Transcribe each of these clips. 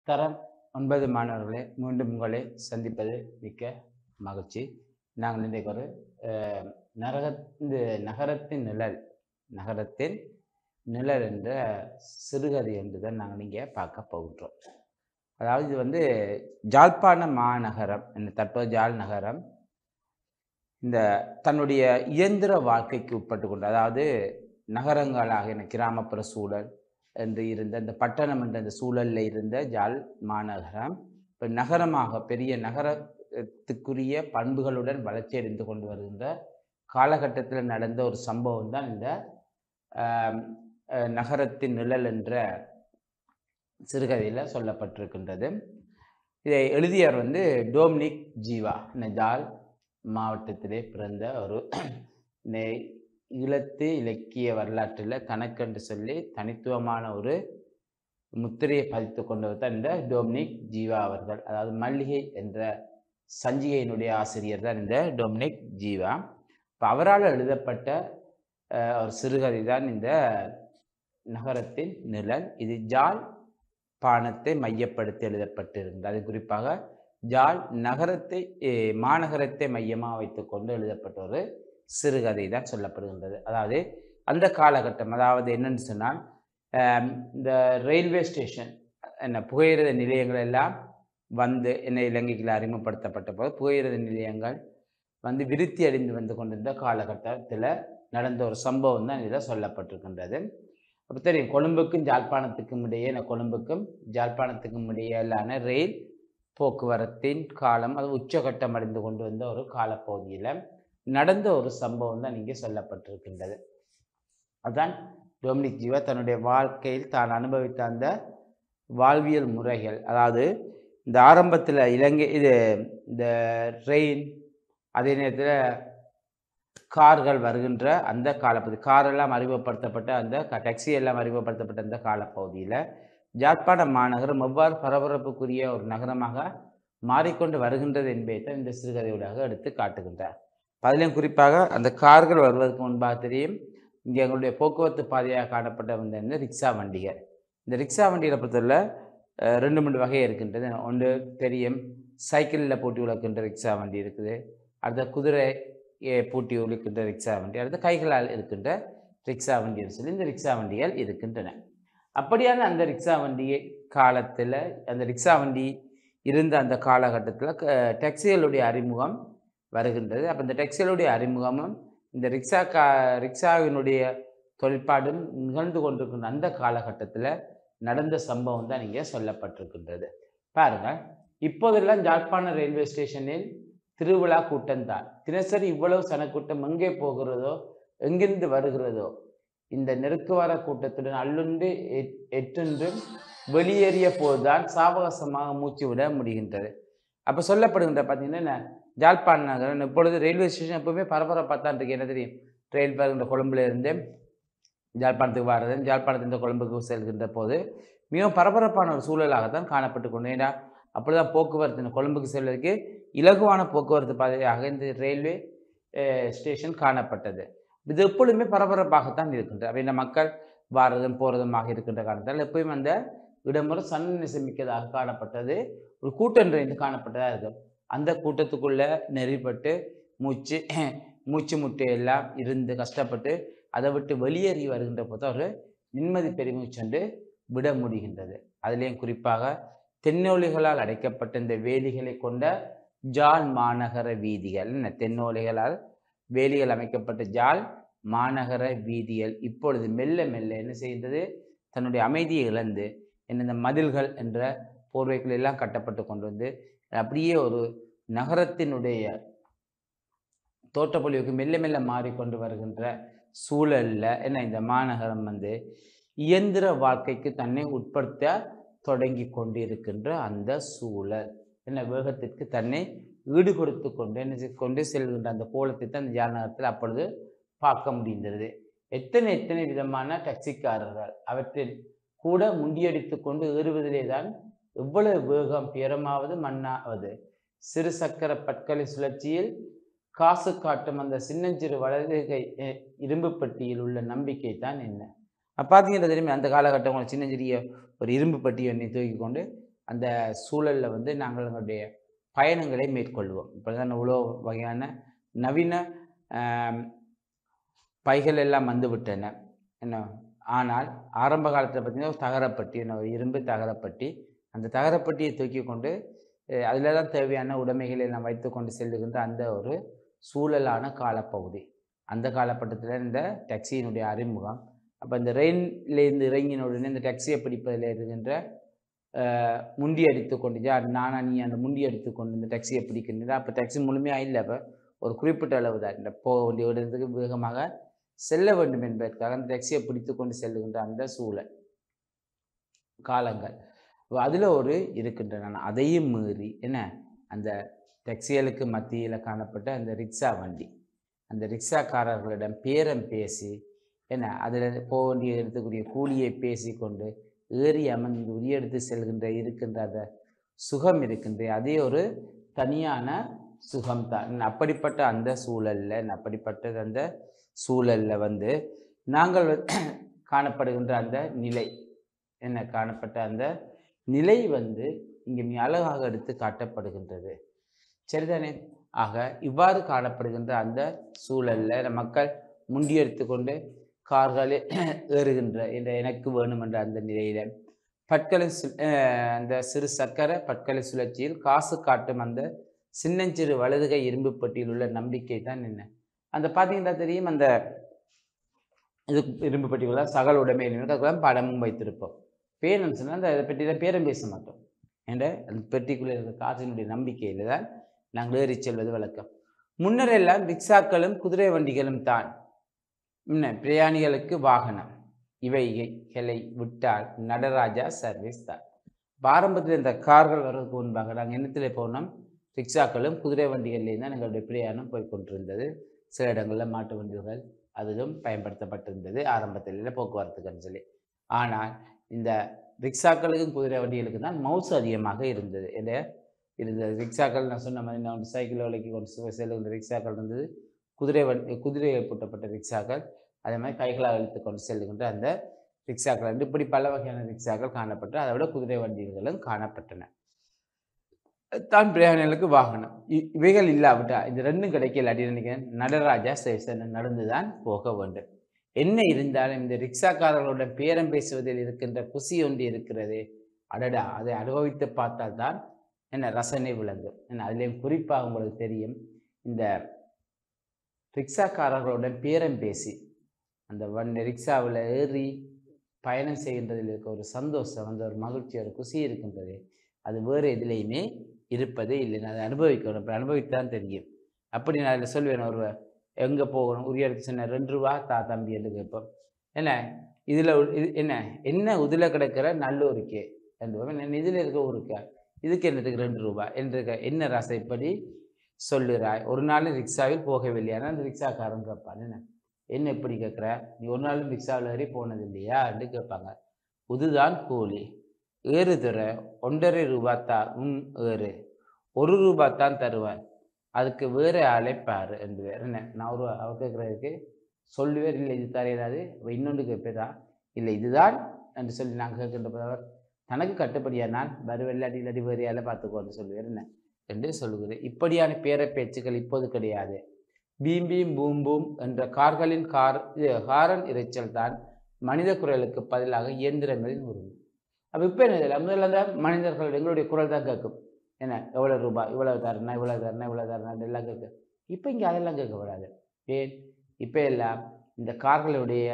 தரம் ஒன்பது மாணவர்களே மீண்டும் உங்களை சந்திப்பது மிக்க மகிழ்ச்சி நாங்கள் இன்றைக்கு ஒரு அஹ், நரக இந்த நகரத்தின் நிழல் நகரத்தின் நிழல் என்ற சிறுகதை என்று தான் நாங்கள் இங்கே பார்க்க போகின்றோம் அதாவது இது வந்து ஜாழ்ப்பாண மாநகரம் என்ன தற்போது ஜாழ் நகரம் இந்த தன்னுடைய இயந்திர வாழ்க்கைக்கு உட்பட்டு கொண்டு அதாவது நகரங்களாக என்ன கிராமப்புற சூழல் என்று இருந்த இந்த பட்டணம் என்ற இந்த சூழலில் இருந்த ஜாழ் மாநகரம் இப்போ நகரமாக பெரிய நகரத்துக்குரிய பண்புகளுடன் வளர்ச்சி அடைந்து கொண்டு வருகின்ற காலகட்டத்தில் நடந்த ஒரு சம்பவம் தான் இந்த ஆம், அஹ், நகரத்தின் நிழல் என்ற சிறுகதையில் சொல்லப்பட்டிருக்கின்றது இதை எழுதியவர் வந்து டோம்னிக் ஜீவா இந்த ஜாழ் மாவட்டத்திலே பிறந்த ஒரு நெ- ஈழத்து இலக்கிய வரலாற்றில் தனக்கென்று சொல்லி தனித்துவமான ஒரு முத்திரையை பதித்து கொண்டவர் தான் இந்த டோம்னிக் ஜீவா அவர்கள் அதாவது மல்லிகை என்ற சஞ்சிகையினுடைய ஆசிரியர் தான் இந்த டொமினிக் ஜீவா இப்போ அவரால் எழுதப்பட்ட அஹ், ஒரு சிறுகதை தான் இந்த நகரத்தின் நிழல் இது ஜாழ் பாணத்தை மையப்படுத்தி எழுதப்பட்டிருந்தது அது குறிப்பாக ஜாழ் நகரத்தை eh, மாநகரத்தை மையமாக வைத்துக்கொண்டு எழுதப்பட்ட ஒரு சிறுகதை தான் சொல்லப்படுகின்றது அதாவது அந்த காலகட்டம் அதாவது என்னன்னு சொன்னால் ஆம், இந்த ரயில்வே ஸ்டேஷன் என்ன புகையிரத நிலையங்கள் எல்லாம் வந்து என்ன இலங்கைக்கு அறிமுகப்படுத்தப்பட்ட போது புகையிரத நிலையங்கள் வந்து விருத்தி அடைந்து வந்து கொண்டிருந்த காலகட்டத்தில் நடந்த ஒரு சம்பவம் தான் இதில் சொல்லப்பட்டிருக்கின்றது அப்போ தெரியும் கொழும்புக்கும் ஜாழ்ப்பாணத்துக்கும் இடையே இந்த கொழும்புக்கும் ஜாழ்ப்பாணத்துக்கும் இடையிலான ரயில் போக்குவரத்தின் காலம் அது உச்சகட்டம் அடைந்து கொண்டு வந்த ஒரு காலப்பகுதியில் நடந்த ஒரு சம்பவம் தான் இங்கே சொல்லப்பட்டிருக்கின்றது அதான் டொமினிக் ஜீவா தன்னுடைய வாழ்க்கையில் தான் அனுபவித்த அந்த வாழ்வியல் முறைகள் அதாவது இந்த ஆரம்பத்தில் இலங்கை இது இந்த ட்ரெயின் அதே நேரத்தில் கார்கள் வருகின்ற அந்த காலப்பகுதி காரெல்லாம் அறிமுகப்படுத்தப்பட்ட அந்த க- டாக்ஸி எல்லாம் அறிமுகப்படுத்தப்பட்ட அந்த காலப்பகுதியில் ஜாழ்ப்பாண மாநகரம் எவ்வாறு பரபரப்புக்குரிய ஒரு நகரமாக மாறிக்கொண்டு வருகின்றது என்பதை தான் இந்த சிறுகதையூடாக எடுத்து காட்டுகின்றார் அதிலும் குறிப்பாக அந்த கார்கள் வருவதற்கு முன்பாக தெரியும் இங்கே எங்களுடைய போக்குவரத்து பாதையாக காணப்பட்ட வந்த இந்த ரிக்ஷா வண்டிகள் இந்த ரிக்ஷா வண்டிகளை பொறுத்தவரை அஹ், ரெண்டு மூணு வகை இருக்கின்றது ஒன்று தெரியும் சைக்கிளில் பூட்டி உழக்கின்ற ரிக்ஷா வண்டி இருக்குது அடுத்த குதிரை எ, பூட்டி உழுக்கின்ற ரிக்ஷா வண்டி அடுத்து கைகளால் இருக்கின்ற ரிக்ஷா வண்டின்னு சொல்லி இந்த ரிக்ஷா வண்டிகள் இருக்கின்றன அப்படியான அந்த ரிக்ஷா வண்டி காலத்தில் அந்த ரிக்ஷா வண்டி இருந்த அந்த காலகட்டத்தில் டாக்ஸிகளுடைய அறிமுகம் வருகின்றது அப்போ இந்த டாக்ஸிகளுடைய அறிமுகமும் இந்த ரிக்ஷா கா ரிக்ஷாவினுடைய தொழிற்பாடும் நிகழ்ந்து கொண்டிருக்கின்ற அந்த காலகட்டத்தில் நடந்த சம்பவம் தான் இங்கே சொல்லப்பட்டிருக்கின்றது பாருங்கள் இப்போதெல்லாம் ஜாழ்ப்பாண ரயில்வே ஸ்டேஷனில் திருவிழா கூட்டம்தான் தினசரி இவ்வளவு சனக்கூட்டம் எங்கே போகிறதோ எங்கிருந்து வருகிறதோ இந்த நெருக்குவார கூட்டத்துடன் அல்லுண்டு எட்- எட்டென்றும் வெளியேறிய போதுதான் சாவகாசமாக மூச்சு விட முடிகின்றது அப்போ சொல்லப்படுகின்ற பார்த்தீங்கன்னா என்ன, ஜாழ்ப்பாண நகரம் இப்பொழுது ரயில்வே ஸ்டேஷன் எப்பவுமே பரபரப்பாக தான் இருக்கு என்ன தெரியும் ரயில் வருகின்ற கொழும்புல இருந்து ஜாழ்ப்பாணத்துக்கு வர்றது ஜாழ்ப்பாணத்திலிருந்து கொழும்புக்கு செல்கின்ற போது மிகவும் பரபரப்பான ஒரு சூழலாக தான் காணப்பட்டு கொண்டு ஏன்னா அப்படிதான் போக்குவரத்து இந்த கொழும்புக்கு செல்வதற்கு இலகுவான போக்குவரத்து பாதையாக இந்த ரயில்வே அஹ், ஸ்டேஷன் காணப்பட்டது இது எப்பொழுதுமே பரபரப்பாகத்தான் இருக்கின்றது அப்போ இந்த மக்கள் வாரதும் போகிறதுமாக இருக்கின்ற காரணத்தால் எப்பயும் அந்த இடமுறை சன்னிசமிக்கதாக காணப்பட்டது ஒரு கூட்டம் நிறைந்து காணப்பட்டதாக இருக்கும் அந்த கூட்டத்துக்குள்ள நெறிப்பட்டு மூச்சு மூச்சு முட்டை எல்லாம் இருந்து கஷ்டப்பட்டு அதை விட்டு வெளியேறி வருகின்ற போது ஒரு நிம்மதி பெருமூச்சென்று விட முடிகின்றது அதிலேயும் குறிப்பாக தென்னோலிகளால் அடைக்கப்பட்ட இந்த வேலிகளை கொண்ட ஜாழ் மாநகர வீதிகள் என்ன தென்னோலிகளால் வேலிகள் அமைக்கப்பட்ட ஜாழ் மாநகர வீதிகள் இப்பொழுது மெல்ல மெல்ல என்ன செய்கின்றது தன்னுடைய அமைதியை இழந்து என்ன இந்த மதில்கள் என்ற போர்வைகள் எல்லாம் கட்டப்பட்டு கொண்டு வந்து அப்படியே ஒரு நகரத்தினுடைய தோற்றப்பொழிவுக்கு மெல்ல மெல்ல மாறிக்கொண்டு வருகின்ற சூழல்ல என்ன இந்த மாநகரம் வந்து இயந்திர வாழ்க்கைக்கு தன்னை உட்படுத்த தொடங்கி கொண்டிருக்கின்ற அந்த சூழல் என்ன வேகத்திற்கு தன்னை ஈடு கொடுத்து கொண்டு என்ன செய்து கொண்டு செல்கின்ற அந்த கோலத்தை தான் இந்த ஜாலநகரத்தில் அப்பொழுது பார்க்க முடிந்தது எத்தனை எத்தனை விதமான டாக்ஸிக்காரர்கள் அவற்றில் கூட முண்டியடித்து கொண்டு ஏறுவதிலே தான் எவ்வளவு வேகம் பேரமாவது மண்ணாவது சிறு சக்கர பட்களை சுழற்சியில் காசு காட்டும் அந்த சின்னஞ்சிறு வலது கை அஹ், இரும்பு பெட்டியில் உள்ள நம்பிக்கை தான் என்ன அப்போ பார்த்தீங்கன்னா தெரியுமே அந்த காலகட்டம் சின்னஞ்சிறிய ஒரு இரும்பு பெட்டி எண்ணி தூக்கி கொண்டு அந்த சூழலில் வந்து நாங்கள் எங்களுடைய பயணங்களை மேற்கொள்வோம் இப்போ தான் இவ்வளோ வகையான நவீன ஆம், பைகள் எல்லாம் வந்து விட்டன என்ன ஆனால் ஆரம்ப காலத்தில் பார்த்தீங்கன்னா ஒரு தகரப்பட்டி என்ன ஒரு இரும்பு தகரப்பட்டி அந்த தகரப்பட்டியை தூக்கி கொண்டு அதில் தான் தேவையான உடைமைகளை எல்லாம் வைத்து கொண்டு செல்லுகின்ற அந்த ஒரு சூழலான காலப்பகுதி அந்த காலகட்டத்தில் இந்த டாக்ஸியினுடைய அறிமுகம் அப்போ இந்த ரெயின்லேருந்து இறங்கின உடனே இந்த டாக்ஸியை பிடிப்பதில் இருக்கின்ற அஹ், முண்டி அடித்து கொண்டு ஜா நானா நீ அந்த முண்டி அடித்து கொண்டு இந்த டாக்ஸியை பிடிக்கின்றது அப்போ டாக்ஸி முழுமையாக இல்லை அப்போ ஒரு குறிப்பிட்ட அளவு தான் இந்த போக வேண்டிய இடத்துக்கு வேகமாக செல்ல வேண்டும் என்பதற்காக அந்த டாக்ஸியை பிடித்து கொண்டு செல்லுகின்ற அந்த சூழல் காலங்கள் அதில் ஒரு இருக்கின்றன அதையும் மீறி என்ன அந்த டாக்ஸிகளுக்கு மத்தியில் காணப்பட்ட அந்த ரிக்ஷா வண்டி அந்த ரிக்ஷாக்காரர்களிடம் பேரம் பேசி என்ன அதில் போக வேண்டிய இடத்துக்குரிய கூலியை பேசிக்கொண்டு ஏறி அமர்ந்து உரியெடுத்து செல்கின்ற இருக்கின்ற அந்த சுகம் இருக்கின்ற அதே ஒரு தனியான சுகம்தான் அப்படிப்பட்ட அந்த சூழலில் அப்படிப்பட்ட அந்த சூழலில் வந்து நாங்கள் வந்து காணப்படுகின்ற அந்த நிலை என்ன காணப்பட்ட அந்த நிலை வந்து இங்கே மிக அழகாக எடுத்து காட்டப்படுகின்றது சரிதானே ஆக இவ்வாறு காணப்படுகின்ற அந்த சூழலில் மக்கள் முண்டியெடுத்து கொண்டு கார்களில் ஏறுகின்ற இந்த எனக்கு வேணும் என்ற அந்த நிலையில பட்களை சு அஹ் அந்த சிறு சக்கர பட்களை சுழற்சியில் காசு காட்டும் அந்த சின்னஞ்சிறு வலதுகை இரும்பு பெட்டியில் உள்ள நம்பிக்கை தான் என்ன அந்த பார்த்தீங்கன்னா தெரியும் அந்த இது இரும்பு பெட்டிக்குள்ள சகல உடைமை அதுக்கெல்லாம் படமும் வைத்திருப்போம் பேரண்ட்ஸ் அந்த இதை பற்றியில் பேரம் பேச மாட்டோம் என்ற அந்த பெட்டிக்குள்ளே இருக்கிற காசினுடைய நம்பிக்கையில் தான் நாங்கள் ஏறி செல்வது வழக்கம் முன்னர் எல்லாம் ரிக்ஷாக்களும் குதிரை வண்டிகளும் தான் முன்ன பிரயாணிகளுக்கு வாகனம் இவைகளை விட்டால் நடராஜா சர்வீஸ் தான் ஆரம்பத்தில் இந்த கார்கள் வர்றதுக்கு முன்பாக நாங்கள் என்னத்தில் போனோம் ரிக்ஷாக்களும் குதிரை வண்டிகள்லேயும் தான் எங்களுடைய பிரயாணம் போய் கொண்டிருந்தது சில இடங்களில் மாட்டு வண்டிகள் அதிலும் பயன்படுத்தப்பட்டிருந்தது ஆரம்பத்தில் போக்குவரத்துக்குன்னு சொல்லி ஆனால் இந்த ரிக்ஷாக்களுக்கும் குதிரை வண்டிகளுக்கு தான் மவுசு அதிகமாக இருந்தது இந்த இருந்தது ரிக்ஷாக்கள் நான் சொன்ன மாதிரி நான் சைக்கிள் விலைக்கு கொண்டு செ- செல்லுகின்ற ரிக்ஷாக்கள் இருந்தது குதிரை வண்டி குதிரைகள் பூட்டப்பட்ட ரிக்ஷாக்கள் அதே மாதிரி கைகளால் இழுத்து கொண்டு செல்லுகின்ற அந்த ரிக்ஷாக்கள் வந்து இப்படி பல வகையான ரிக்ஷாக்கள் காணப்பட்டு அதை விட குதிரை வண்டிகளும் காணப்பட்டன தான் பிரயாணிகளுக்கு வாகனம் இ- இவைகள் இல்லாவிட்டா இந்த ரெண்டும் கிடைக்கல அப்படின்னு நினைக்கிறேன் நடராஜா ஸ்டேஷன் நடந்துதான் போக வேண்டும் என்ன இருந்தாலும் இந்த ரிக்ஷாக்காரர்களுடன் பேரம் பேசுவதில் இருக்கின்ற குசி ஒன்று இருக்கிறது அடடா அதை அனுபவித்து பார்த்தால் தான் என்ன ரசனை விளங்கும் என்ன அதுலேயும் குறிப்பாக உங்களுக்கு தெரியும் இந்த ரிக்ஷாக்காரர்களுடன் பேரம் பேசி அந்த வன் ரிக்ஷாவில் ஏறி பயணம் செய்கின்றதில் இருக்க ஒரு சந்தோஷம் அந்த ஒரு மகிழ்ச்சி ஒரு குசி இருக்கின்றது அது வேறு எதுலேயுமே இருப்பதே இல்லை நான் அதை அனுபவிக்கணும் அப்படி அனுபவித்தான் தெரியும் அப்படி நான் அதில் சொல்வேன் ஒரு எங்கே போகணும் உரிய இடத்துக்கு சொன்ன ரெண்டு ரூபா தா தம்பி என்று கேட்போம் என்ன இதில் இது என்ன என்ன உதில் கிடக்கிற நல்லூருக்கே ரெண்டு ரூபா என்ன இதில் இருக்க ஊருக்கா இதுக்கு என்னத்துக்கு ரெண்டு ரூபா என்று க- என்ன ரசைப்படி சொல்லுறாய் ஒரு நாள் ரிக்ஷாவில் போகவில்லையானா அந்த ரிக்ஷாக்காரன் கேட்பான் என்ன என்ன இப்படி கேட்குற நீ ஒரு நாளும் ரிக்ஷாவில் ஏறி போனது இல்லையா என்று கேட்பாங்க இதுதான் கூலி ஏறுதுற ஒன்றரை ரூபா தான் உம் ஏறு ஒரு ரூபா தான் தருவேன் அதுக்கு வேறு ஆளை பாரு என்று என்ன நான் ஒரு அவர் கேட்குறதுக்கு சொல்லுவேர் இல்லை இது தரையிடாது இன்னொன்று கேட்பதா இல்லை இதுதான் என்று சொல்லி நாங்கள் கேட்கின்ற போது அவர் தனக்கு கட்டுப்படியா நான் வருவெல்லாடி இல்லாடி வேறு யாரை பார்த்துக்கோன்னு சொல்லுவேர் என்ன என்று சொல்லுகிறேன் இப்படியான பேர பேச்சுக்கள் இப்போது கிடையாது பீம் பீம் பூம் பூம் என்ற கார்களின் கார் இது ஹாரன் இரைச்சல் தான் மனித குரலுக்கு பதிலாக இயந்திரங்களின் உரிமை அப்போ இப்போ என்ன இதில் முதல்ல அந்த மனிதர்கள் எங்களுடைய குரல் தான் கேட்கும் என்ன எவ்வளோ ரூபாய் இவ்வளோ தரணும் இவ்வளோ தரணும் இவ்வளோ தரணும் எல்லாம் கேட்கும் இப்போ இங்கே அதெல்லாம் கேட்கப்படாது ஏன் இப்போ எல்லாம் இந்த கார்களுடைய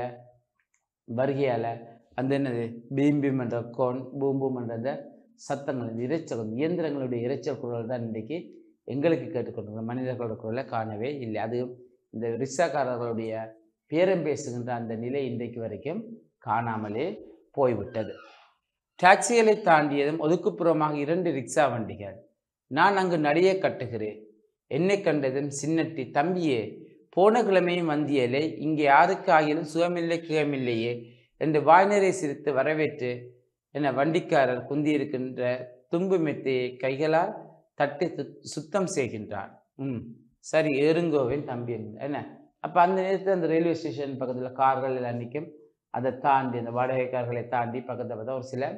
வருகையால் அந்த என்னது பீம் பீம் என்ற கோன் பூம் பூம் என்ற அந்த சத்தங்கள் இந்த இரைச்சல் இந்த இயந்திரங்களுடைய இரைச்சல் குரல் தான் இன்றைக்கு எங்களுக்கு கேட்டுக்கொண்டிருக்கிற மனிதர்களோட குரலை காணவே இல்லை அது இந்த ரிக்ஷாக்காரர்களுடைய பேரம் பேசுகின்ற அந்த நிலை இன்றைக்கு வரைக்கும் காணாமலே போய்விட்டது டாக்ஸிகளை தாண்டியதும் ஒதுக்குப்புறமாக இரண்டு ரிக்ஷா வண்டிகள் நான் அங்கு நடைய கட்டுகிறேன் என்னை கண்டதும் சின்னட்டி தம்பியே போன கிழமையும் வந்தியலே இங்கே யாருக்கு ஆகிலும் சுகமில்லை கிழமில்லையே என்று வாய்நரை சிரித்து வரவேற்று என வண்டிக்காரர் குந்தியிருக்கின்ற தும்பு மெத்தையை கைகளால் தட்டி சுத்- சுத்தம் செய்கின்றான் ம் சரி ஏறுங்கோவின் தம்பி என்றார். என்ன அப்போ அந்த நேரத்தில் அந்த ரயில்வே ஸ்டேஷன் பக்கத்தில் கார்கள் எல்லாம் நிற்கும் அதை தாண்டி அந்த வாடகை கார்களை தாண்டி பக்கத்தில் பார்த்தா ஒரு சில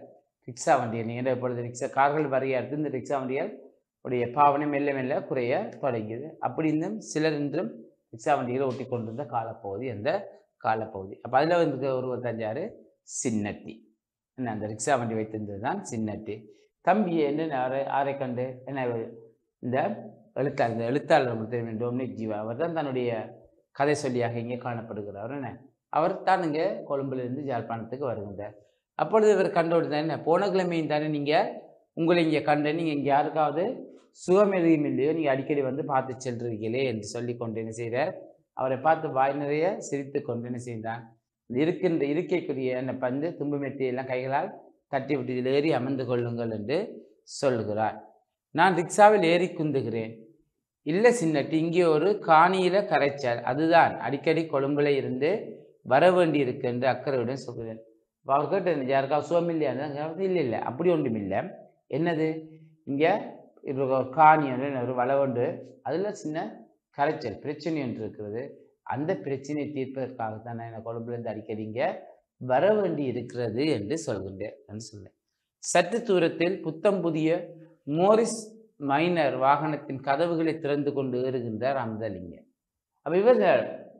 ரிக்ஷா வண்டிகள் நீங்கள் இப்பொழுது ரிக்ஷா கார்கள் வரைய அடுத்து இந்த ரிக்ஷா வண்டிகள் உடைய பாவனை மெல்ல மெல்ல குறைய தொடங்கியது அப்படி இருந்தும் சிலர் இன்றும் ரிக்ஷா வண்டிகளை ஓட்டி கொண்டிருந்த காலப்பகுதி அந்த காலப்பகுதி அப்போ அதில் வந்து ஒருவர் தஞ்சாரு சின்னட்டி என்ன அந்த ரிக்ஷா வண்டி வைத்திருந்தது தான் சின்னட்டி தம்பி என்று ஆரை ஆரை கண்டு என்ன இவர் இந்த எழுத்தாளர் இந்த எழுத்தாளர் உங்களுக்கு தெரியும் டொமினிக் ஜீவா அவர் தான் தன்னுடைய கதை சொல்லியாக இங்கே காணப்படுகிறார் என்ன அவர் தான் இங்கே கொழும்பிலிருந்து யாழ்ப்பாணத்துக்கு வருகின்றார் அப்பொழுது இவர் கண்டோடு தான் என்ன போன கிழமையும் தானே நீங்கள் உங்களை இங்கே கண்டு நீங்கள் இங்கே யாருக்காவது சுகம் எதுவும் இல்லையோ நீங்கள் அடிக்கடி வந்து பார்த்து செல்றீங்களே என்று சொல்லி கொண்டு என்ன செய்கிறார் அவரை பார்த்து வாய் நிறைய சிரித்து கொண்டு என்ன செய்தான் இருக்கின்ற இருக்கைக்குரிய என்ன பந்து தும்பு மெட்டியெல்லாம் கைகளால் தட்டி விட்டு இதில் ஏறி அமர்ந்து கொள்ளுங்கள் என்று சொல்லுகிறார் நான் ரிக்ஷாவில் ஏறி குந்துகிறேன் இல்லை சின்னட்டி இங்கே ஒரு காணியில கரைச்சல் அதுதான் அடிக்கடி கொழும்புல இருந்து வர வேண்டி இருக்கு என்று அக்கறையுடன் சொல்கிறேன் அப்ப அவர் கேட்டு யாருக்காவது சுகம் இல்லையா இல்லை இல்லை அப்படி ஒன்றும் இல்லை என்னது இங்கே ஒரு காணி ஒன்று ஒரு வலை ஒன்று அதில் சின்ன கரைச்சல் பிரச்சனை ஒன்று இருக்கிறது அந்த பிரச்சனையை தீர்ப்பதற்காகத்தான் நான் என்ன கொழும்புலேருந்து அடிக்கடி இங்கே வர வேண்டி இருக்கிறது என்று சொல்கின்றேன் என்று சொன்னேன் சற்று தூரத்தில் புத்தம் புதிய மோரிஸ் மைனர் வாகனத்தின் கதவுகளை திறந்து கொண்டு ஏறுகின்றார் அமுதலிங்கம் அப்போ இவர்கள்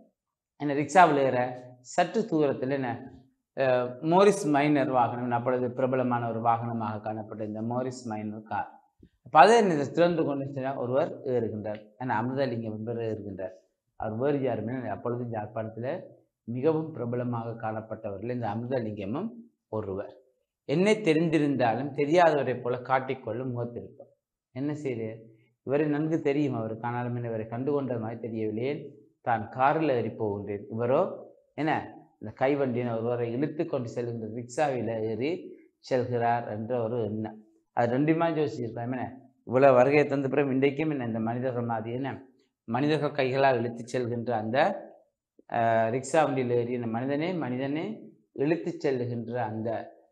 என்ன ரிக்ஷாவில் ஏற சற்று தூரத்தில் என்ன அஹ், மோரிஸ் மைனர் வாகனம் அப்பொழுது பிரபலமான ஒரு வாகனமாக காணப்பட்ட இந்த மோரிஸ் மைனர் கார் அப்போ அதை என்ன திறந்து கொண்டு சென்றால் ஒருவர் ஏறுகின்றார் ஏன்னா அமிர்தலிங்கம் என்பவர் ஏறுகின்றார் அவர் வேறு யாருமே இல்லை. அப்பொழுது யாழ்ப்பாணத்தில் மிகவும் பிரபலமாக காணப்பட்டவர்கள் இந்த அமிர்தலிங்கமும் ஒருவர் என்னை தெரிந்திருந்தாலும் தெரியாதவரைப் போல காட்டிக்கொள்ளும் முகத்திருப்பார் என்ன செய்கிறார் இவரை நன்கு தெரியும் அவர் காணாலும் இவரை கண்டுகொண்ட மாதிரி தெரியவில்லை ஏன் தான் காரில் ஏறி போகின்றேன் இவரோ என்ன இந்த கைவண்டியின் ஒருவரை இழுத்து கொண்டு செல்கின்ற ரிக்ஷாவில் ஏறி செல்கிறார் என்ற ஒரு எண்ணம் அது ரெண்டுமா யோசிச்சிருக்கலாம் என்ன இவ்வளோ வருகையை தந்த பிறகு இன்றைக்கும் என்ன இந்த மனிதர்கள் மாதிரி என்ன மனிதர்கள் கைகளால் இழுத்து செல்கின்ற அந்த ஆஹ், ரிக்ஷா வண்டியில் ஏறி இந்த மனிதனே மனிதனே இழுத்து செல்லுகின்ற அந்த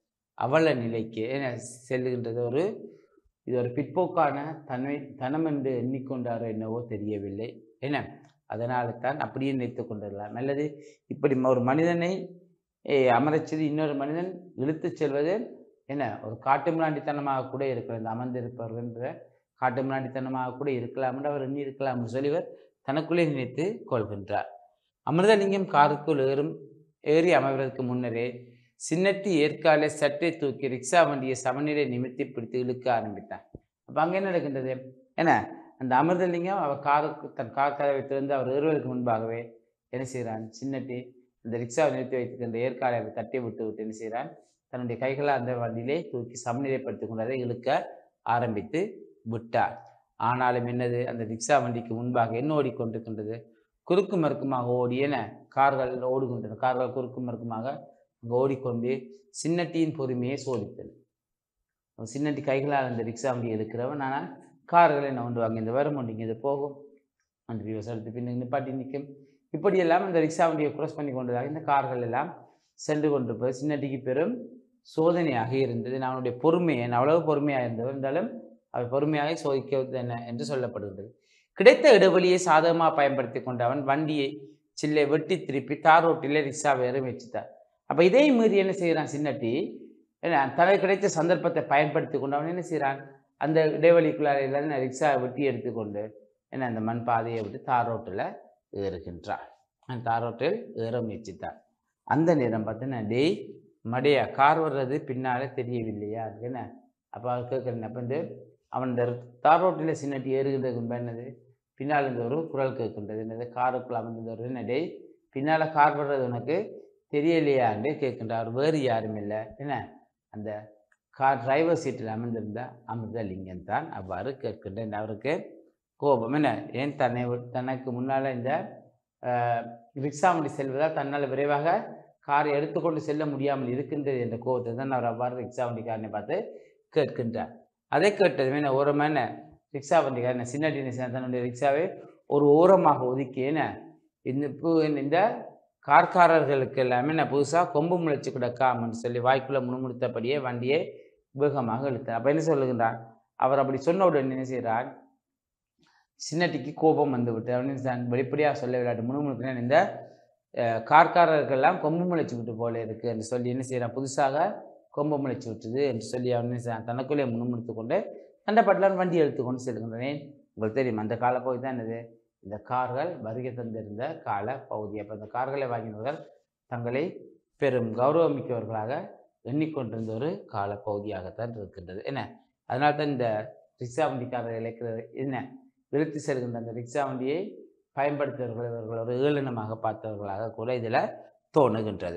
அவல நிலைக்கு என்ன செல்லுகின்றது ஒரு இது ஒரு பிற்போக்கான தன்மை தனம் என்று எண்ணிக்கொண்டாரோ என்னவோ தெரியவில்லை என்ன அதனால தான் அப்படியே நினைத்து கொண்டிருக்கலாம் அல்லது இப்படி ஒரு மனிதனை eh, அமரச் செய்து இன்னொரு மனிதன் இழுத்துச் செல்வது என்ன ஒரு காட்டு மிராண்டித்தனமாக கூட இருக்கிற இந்த அமர்ந்திருப்பவர்கின்ற காட்டு மிராண்டித்தனமாக கூட இருக்கலாம் என்று அவர் எண்ணி இருக்கலாம் என்று சொல்லி இவர் தனக்குள்ளே நினைத்து கொள்கின்றார் அமிர்தலிங்கம் காருக்குள் ஏறும் ஏறி அமர்வதற்கு முன்னரே சின்னட்டி ஏற்காலை சட்டை தூக்கி ரிக்ஷா வண்டியை சமநிலை நிமித்தி பிடித்து இழுக்க ஆரம்பித்தான் அப்போ அங்கே என்ன நடக்கின்றது என்ன அந்த அமிர்தலிங்கம் அவர் காருக்கு தன் கார் கதவை திறந்து அவர் ஏறுவதற்கு முன்பாகவே என்ன செய்கிறான் சின்னட்டி அந்த ரிக்ஷாவை நிறுத்தி வைத்திருக்கின்ற ஏற்காலை அவர் தட்டி விட்டு விட்டு என்ன செய்கிறான் தன்னுடைய கைகளை அந்த வண்டியிலே தூக்கி சமநிலைப்படுத்தி கொண்டதை இழுக்க ஆரம்பித்து விட்டார் ஆனாலும் என்னது அந்த ரிக்ஷா வண்டிக்கு முன்பாக என்ன ஓடிக்கொண்டிருக்கின்றது குறுக்கு மறுக்குமாக ஓடியன கார்கள் ஓடுகின்றன கார்கள் குறுக்கு மறுக்குமாக அங்கே ஓடிக்கொண்டு சின்னட்டியின் பொறுமையை சோதித்தது அவன் சின்னட்டி கைகளால் அந்த ரிக்ஷா வண்டி எடுக்கிறவன் ஆனால் கார்களை என்ன கொண்டு இந்த வரும் வண்டிங்க இது போகும் அந்த விவசாயத்து பின்னுக்கு நிப்பாட்டி நிற்கும் இப்படியெல்லாம் இந்த ரிக்ஷா வண்டியை cross பண்ணி கொண்டதாக இந்த கார்கள் எல்லாம் சென்று கொண்டு போய் சின்னட்டிக்கு பெரும் சோதனையாக இருந்தது நான் அவனுடைய பொறுமையை நான் அவ்வளவு பொறுமையாக இருந்தவர் இருந்தாலும் அவர் பொறுமையாக சோதிக்க என்ன என்று சொல்லப்படுகின்றது கிடைத்த இடைவெளியை சாதகமாக பயன்படுத்தி கொண்டு அவன் வண்டியை சில்லை வெட்டி திருப்பி தார் ரோட்டிலே ரிக்ஷாவை ஏற முயற்சித்தார் அப்போ இதை மீறி என்ன செய்கிறான் சின்னட்டி என்ன தனக்கு கிடைத்த சந்தர்ப்பத்தை பயன்படுத்தி கொண்டு அவன் என்ன செய்கிறான் அந்த இடைவெளிக்குள்ளார எல்லாம் ரிக்ஷாவை வெட்டி எடுத்துக்கொண்டு என்ன அந்த மண் பாதையை விட்டு தார் ரோட்டில் ஏறுகின்றான் அந்த தார் ரோட்டில் ஏற முயற்சித்தார் அந்த நேரம் பார்த்தீங்கன்னா டேய் மடையா கார் வர்றது பின்னாலே தெரியவில்லையா என்ன அப்போ அவர் கேட்குறேன் அப்போ வந்து அவன் இந்த தார் ரோட்டில் சின்னட்டி ஏறுகின்றதுக்கு முன்பு என்னது பின்னால் இருந்த ஒரு குரல் கேட்கின்றது என்னது காருக்குள்ள அமர்ந்த ஒரு என்ன டேய் பின்னால் கார் வர்றது உனக்கு தெரியலையான்னு கேட்கின்றார் வேறு யாரும் இல்லை என்ன அந்த கார் டிரைவர் சீட்டில் அமர்ந்திருந்த அமிர்தலிங்கம் தான் அவ்வாறு கேட்கின்றேன் அவருக்கு கோபம் என்ன ஏன் தன்னை விட்- தனக்கு முன்னால் இந்த ஆஹ், ரிக்ஷா வண்டி செல்வதால் தன்னால் விரைவாக காரை எடுத்துக்கொண்டு செல்ல முடியாமல் இருக்கின்றது என்ற கோபத்தை தான் அவர் அவ்வாறு ரிக்ஷா வண்டிக்காரனை பார்த்து கேட்கின்றார் அதை கேட்டதுமே என்ன ஓரமாக என்ன ரிக்ஷா வண்டிக்காரன் சின்னடி தன்னுடைய ரிக்ஷாவை ஒரு ஓரமாக ஒதுக்கி என்ன இந்த இப்போ இந்த கார்காரர்களுக்கு எல்லாமே நான் புதுசாக கொம்பு முளைச்சி கிடக்காமன்னு சொல்லி வாய்க்குள்ளே முணுமுணுத்தபடியே வண்டியை வேகமாக இழுத்தார் அப்போ என்ன சொல்லுகின்றார் அவர் அப்படி சொன்ன உடனே என்ன செய்கிறார் சின்னட்டிக்கு கோபம் வந்து விட்டு அவன் தான் வெளிப்படையாக சொல்ல விளையாட்டு முணுமுணுக்கினேன் இந்த அஹ், கார்காரர்கள்லாம் கொம்பு முளைச்சி விட்டு போல இருக்கு என்று சொல்லி என்ன செய்கிறான் புதுசாக கொம்பு முளைச்சி விட்டுது என்று சொல்லி அவன் ச- தனக்குள்ளே முன்முடுத்து கொண்டு தண்டப்பட்டலான் வண்டி எடுத்துக்கொண்டு செல்கின்றேன் உங்களுக்கு தெரியும் அந்த கால பகுதி தான் என்னது இந்த கார்கள் வருகை தந்திருந்த கால பகுதி அப்போ அந்த கார்களை வாங்கினவர்கள் தங்களை பெரும் கௌரவமிக்கவர்களாக எண்ணிக்கொண்டிருந்த ஒரு கால பகுதியாகத்தான் இருக்கின்றது என்ன அதனால தான் இந்த ரிக்ஷா வண்டிக்காரர் இழைக்கிறது என்ன இழுத்து செல்கின்ற அந்த ரிக்ஷா வண்டியை பயன்படுத்துபவர்கள் இவர்கள் ஒரு ஏளனமாக பார்த்தவர்களாக கூட இதில் தோணுகின்றது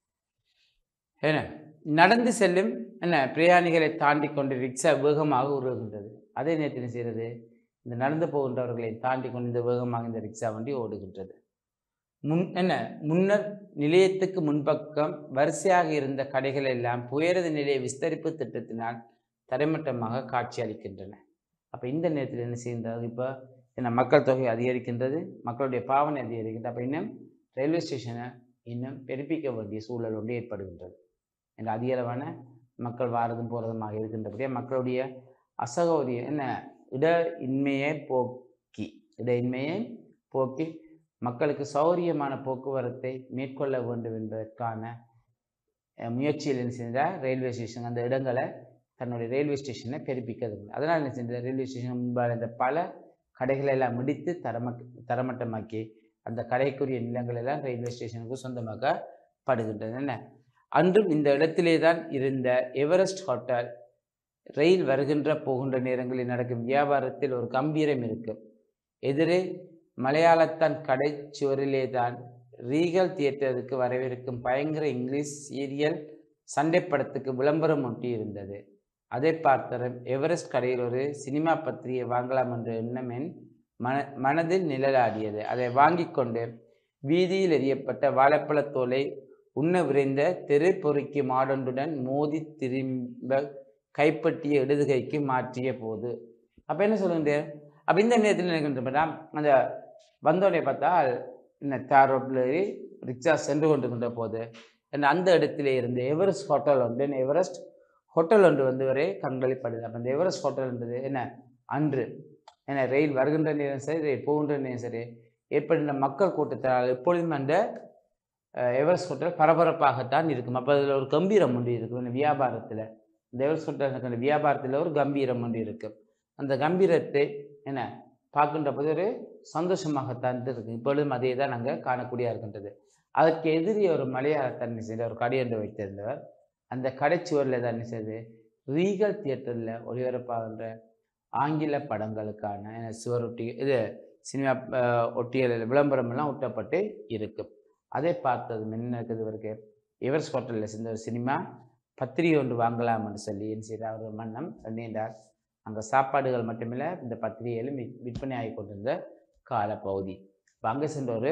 என்ன நடந்து செல்லும் என்ன பிரயாணிகளை தாண்டி கொண்டு ரிக்ஷா வேகமாக உருவுகின்றது அதே நேரத்தில் என்ன செய்கிறது இந்த நடந்து போகின்றவர்களை தாண்டி கொண்டு இந்த வேகமாக இந்த ரிக்ஷா வண்டி ஓடுகின்றது முன் என்ன முன்னர் நிலையத்துக்கு முன்பக்கம் வரிசையாக இருந்த கடைகள் எல்லாம் புயரது நிலைய விஸ்தரிப்பு திட்டத்தினால் தரைமட்டமாக காட்சி அளிக்கின்றன அப்போ இந்த நேரத்தில் என்ன செய்கின்றது இப்போ என்ன மக்கள் தொகை அதிகரிக்கின்றது மக்களுடைய பாவனை அதிகரிக்கின்றது அப்போ இன்னும் ரயில்வே ஸ்டேஷனை இன்னும் பெருப்பிக்க வேண்டிய சூழல் ஒன்று ஏற்படுகின்றது என்ற அதிகளவான மக்கள் வாரதும் போகிறதுமாக இருக்கின்றபடியே மக்களுடைய அசகௌரியம் என்ன இட இன்மையை போக்கி இட இன்மையை போக்கி மக்களுக்கு சௌரியமான போக்குவரத்தை மேற்கொள்ள வேண்டும் என்பதற்கான அஹ், முயற்சியில் என்ன செஞ்சால் ரயில்வே ஸ்டேஷன் அந்த இடங்களை தன்னுடைய ரயில்வே ஸ்டேஷனை பெருப்பிக்கிறது அதனால் என்ன செஞ்சது ரயில்வே ஸ்டேஷன் முன்பாக இந்த பல கடைகளை எல்லாம் முடித்து தரம தரமட்டமாக்கி அந்த கடைக்குரிய நிலங்கள் எல்லாம் ரயில்வே ஸ்டேஷனுக்கு சொந்தமாக்கப்படுகின்றன என்ன அன்றும் இந்த இடத்திலே தான் இருந்த எவரெஸ்ட் ஹோட்டல் ரயில் வருகின்ற போகின்ற நேரங்களில் நடக்கும் வியாபாரத்தில் ஒரு கம்பீரம் இருக்கும் எதிரே மலையாளத்தான் கடை சுவரிலே தான் ரீகல் தியேட்டருக்கு வரவிருக்கும் பயங்கர இங்கிலீஷ் சீரியல் சண்டை படத்துக்கு விளம்பரம் ஒட்டி இருந்தது அதை பார்த்ததும் எவரெஸ்ட் கடையில் ஒரு சினிமா பத்திரிகை வாங்கலாம் என்ற எண்ணம் என் மன மனதில் நிழலாடியது அதை வாங்கி கொண்டு வீதியில் எறியப்பட்ட வாழைப்பழத்தோலை உண்ண விரைந்த தெரு பொறுக்கி மாடொன்றுடன் மோதி திரும்ப கைப்பற்றிய இடதுகைக்கு மாற்றிய போது அப்போ என்ன சொல்லுங்க அப்போ இந்த நேரத்தில் நினைக்கின்றா அந்த வந்தோடனே பார்த்தால் இந்த தார் ரோட்டில் ஏறி ரிக்ஷா சென்று கொண்டிருக்கின்ற போது என்ன அந்த இடத்திலே இருந்து எவரெஸ்ட் ஹோட்டல் ஒன்று என்ன எவரெஸ்ட் ஹோட்டல் ஒன்று வந்து வரை கண்களிப்படுது அப்போ அந்த எவரெஸ்ட் ஹோட்டல் என்பது என்ன அன்று என்ன ரயில் வருகின்ற நேரம் சரி ரயில் போகின்ற நேரம் சரி ஏற்படுகின்ற மக்கள் கூட்டத்தால் எப்பொழுதும் அந்த அஹ், எவரெஸ்ட் ஹோட்டல் பரபரப்பாகத்தான் இருக்கும் அப்போ அதில் ஒரு கம்பீரம் ஒன்று இருக்கும் இந்த வியாபாரத்தில் இந்த எவரெஸ்ட் ஹோட்டல் இருக்கிற வியாபாரத்தில் ஒரு கம்பீரம் ஒன்று இருக்கும் அந்த கம்பீரத்தை என்ன பார்க்கின்ற போது ஒரு சந்தோஷமாகத்தான் இருக்கு இப்பொழுதும் அதே தான் நாங்கள் காணக்கூடிய இருக்கின்றது அதற்கு எதிரே ஒரு மலையாள தண்ணி செய்த ஒரு கடை ஒன்று வைத்திருந்தவர் அந்த கடைச்சுவரில் தான் என்ன செய்து ரீகல் தியேட்டரில் ஒளிபரப்பாகின்ற ஆங்கில படங்களுக்கான சுவரொட்டி இது சினிமா அஹ், ஒட்டியல் விளம்பரம் எல்லாம் ஒட்டப்பட்டு இருக்கும் அதை பார்த்தது என்ன இருக்குது இவருக்கு எவர்ஸ் ஹோட்டலில் சேர்ந்த ஒரு சினிமா பத்திரிகை ஒன்று வாங்கலாம்னு சொல்லி என்ன செய்தார் அவர் மன்னம் எண்ணின்றார் அங்கே சாப்பாடுகள் மட்டுமில்லை இந்த பத்திரிகையிலும் விற்- விற்பனை ஆகி கொண்டிருந்த காலப்பகுதி இப்போ அங்கே சென்ற ஒரு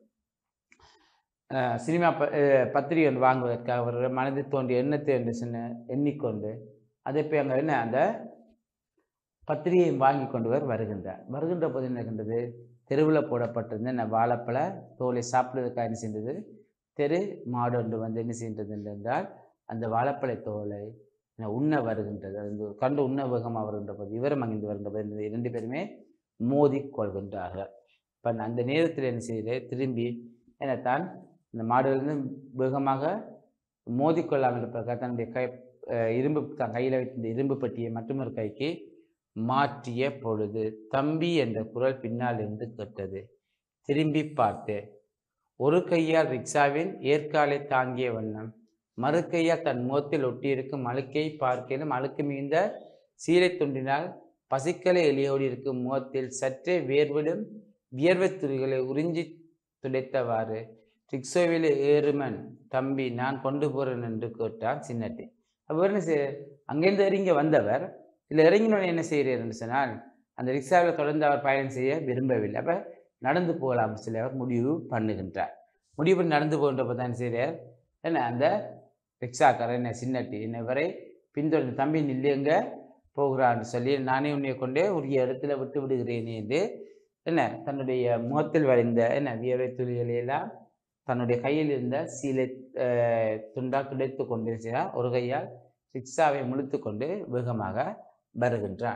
அஹ், சினிமா ப அஹ், பத்திரிகை ஒன்று வாங்குவதற்காக அவர் மனதில் தோன்றிய எண்ணத்தை என்று சொன்ன எண்ணிக்கொண்டு அதை போய் அங்கே என்ன அந்த பத்திரிகையை வாங்கி கொண்டவர் வருகின்றார் வருகின்ற போது என்ன இருக்கின்றது தெருவில் போடப்பட்டிருந்த இந்த வாழைப்பழ தோலை சாப்பிடுவதற்காக என்ன செய்தது தெரு மாடு ஒன்று வந்து என்ன செய்கின்றது என்றால் அந்த வாழைப்பழ தோலை என்ன உண்ண வருகின்றது அது வந்து கண்டு உண்ண வேகமாக வருகின்ற போது இவரும் அங்கிருந்து வருகின்ற போது இந்த இரண்டு பேருமே மோதி கொள்கின்றார்கள் இப்போ அந்த நேரத்தில் என்ன செய்து திரும்பி என்னத்தான் இந்த மாடுகளிலிருந்து வேகமாக மோதிக்கொள்ளாமல் இருப்பதற்காக தன்னுடைய கை அஹ் இரும்பு தன் கையில் வைத்திருந்த இரும்பு பெட்டியை மற்றொரு கைக்கு மாற்றிய பொழுது தம்பி என்ற குரல் பின்னால் இருந்து கேட்டது திரும்பி பார்த்தேன் ஒரு கையால் ரிக்ஷாவின் ஏற்காலை தாங்கிய வண்ணம் மறு கையால் தன் முகத்தில் ஒட்டியிருக்கும் அழுக்கை பார்க்கிலும் அழுக்கு மிகுந்த சீலை துண்டினால் பசிக்கலை எளியோடி இருக்கும் முகத்தில் சற்றே வேர்விடும் வியர்வைத் துளிகளை உறிஞ்சி துடைத்தவாறு ரிக்ஷாவில் ஏறுமன் தம்பி நான் கொண்டு போறேன் என்று கேட்டான் சின்னட்டி அப்போ என்ன செய்ய அங்கேருந்து இறங்கி வந்தவர் இல்லை இறங்கினோடனே என்ன செய்கிறீர்னு சொன்னால் அந்த ரிக்ஷாவில் தொடர்ந்து அவர் பயணம் செய்ய விரும்பவில்லை அப்போ நடந்து போகலாம் சொல்லி அவர் முடிவு பண்ணுகின்றார் முடிவு பண்ணி நடந்து போகின்றப்ப தான் என்ன செய்கிறார் என்ன அந்த ரிக்ஷாக்காரர் என்ன சின்னட்டி என்னை வரை பின்தொடர்ந்து தம்பி நில்லுங்க போகிறான்னு சொல்லி நானே உன்னை கொண்டே உரிய இடத்துல விட்டு விடுகிறேன் என்று என்ன தன்னுடைய முகத்தில் வரைந்த என்ன வியர்வை துளிகளை எல்லாம் தன்னுடைய கையில் இருந்த சீலை அஹ், துண்டால் துடைத்து கொண்டு செய்தார். ஒரு கையால் ரிக்ஷாவை முழுத்து கொண்டு வேகமாக வருகின்றான்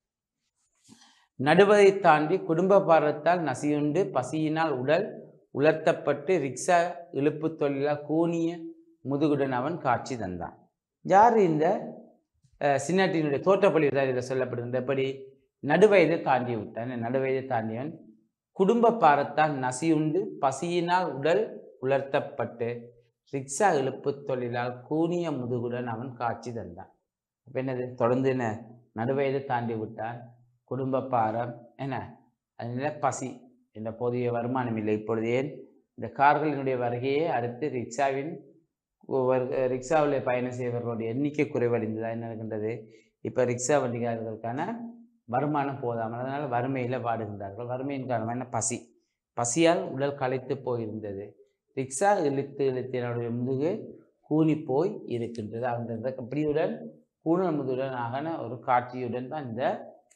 நடுவதை தாண்டி குடும்ப பாரத்தால் நசியுண்டு பசியினால் உடல் உலர்த்தப்பட்டு ரிக்ஷா இழுப்பு தொழிலால் கூனிய முதுகுடன் அவன் காட்சி தந்தான் யார் இந்த அஹ், சின்னாட்டியினுடைய தோற்றப்பொழிவு இதை சொல்லப்படுகின்ற எப்படி நடுவயதை தாண்டி விட்டான் நடுவயதை தாண்டியவன் குடும்ப பாரத்தால் நசியுண்டு பசியினால் உடல் உலர்த்தப்பட்டு ரிக்ஷா இழுப்பு தொழிலால் கூனிய முதுகுடன் அவன் காட்சி தந்தான் அப்ப என்னது தொடர்ந்து என்ன நடுவயதை தாண்டி விட்டான் குடும்ப பாரம் என்ன அதனால பசி என்ற போதிய வருமானம் இல்லை இப்பொழுது ஏன் இந்த கார்களினுடைய வருகையே அடுத்து ரிக்ஷாவின் ஒவ்வொரு- ரிக்ஷாவில் பயணம் செய்பவர்களுடைய எண்ணிக்கை குறைவடைந்ததா என்ன இருக்கின்றது இப்போ ரிக்ஷா வண்டிகாரர்களுக்கான வருமானம் போதாமல் அதனால் வறுமையில் வாடுகின்றார்கள் வறுமையின் காரணமாக என்ன பசி பசியால் உடல் களைத்து போயிருந்தது ரிக்ஷா இழுத்து இழுத்து என்னுடைய முதுகு கூனி போய் இருக்கின்றது அந்த அப்படியுடன் கூணல் முதுகுடன் ஆகன ஒரு காட்சியுடன் தான் இந்த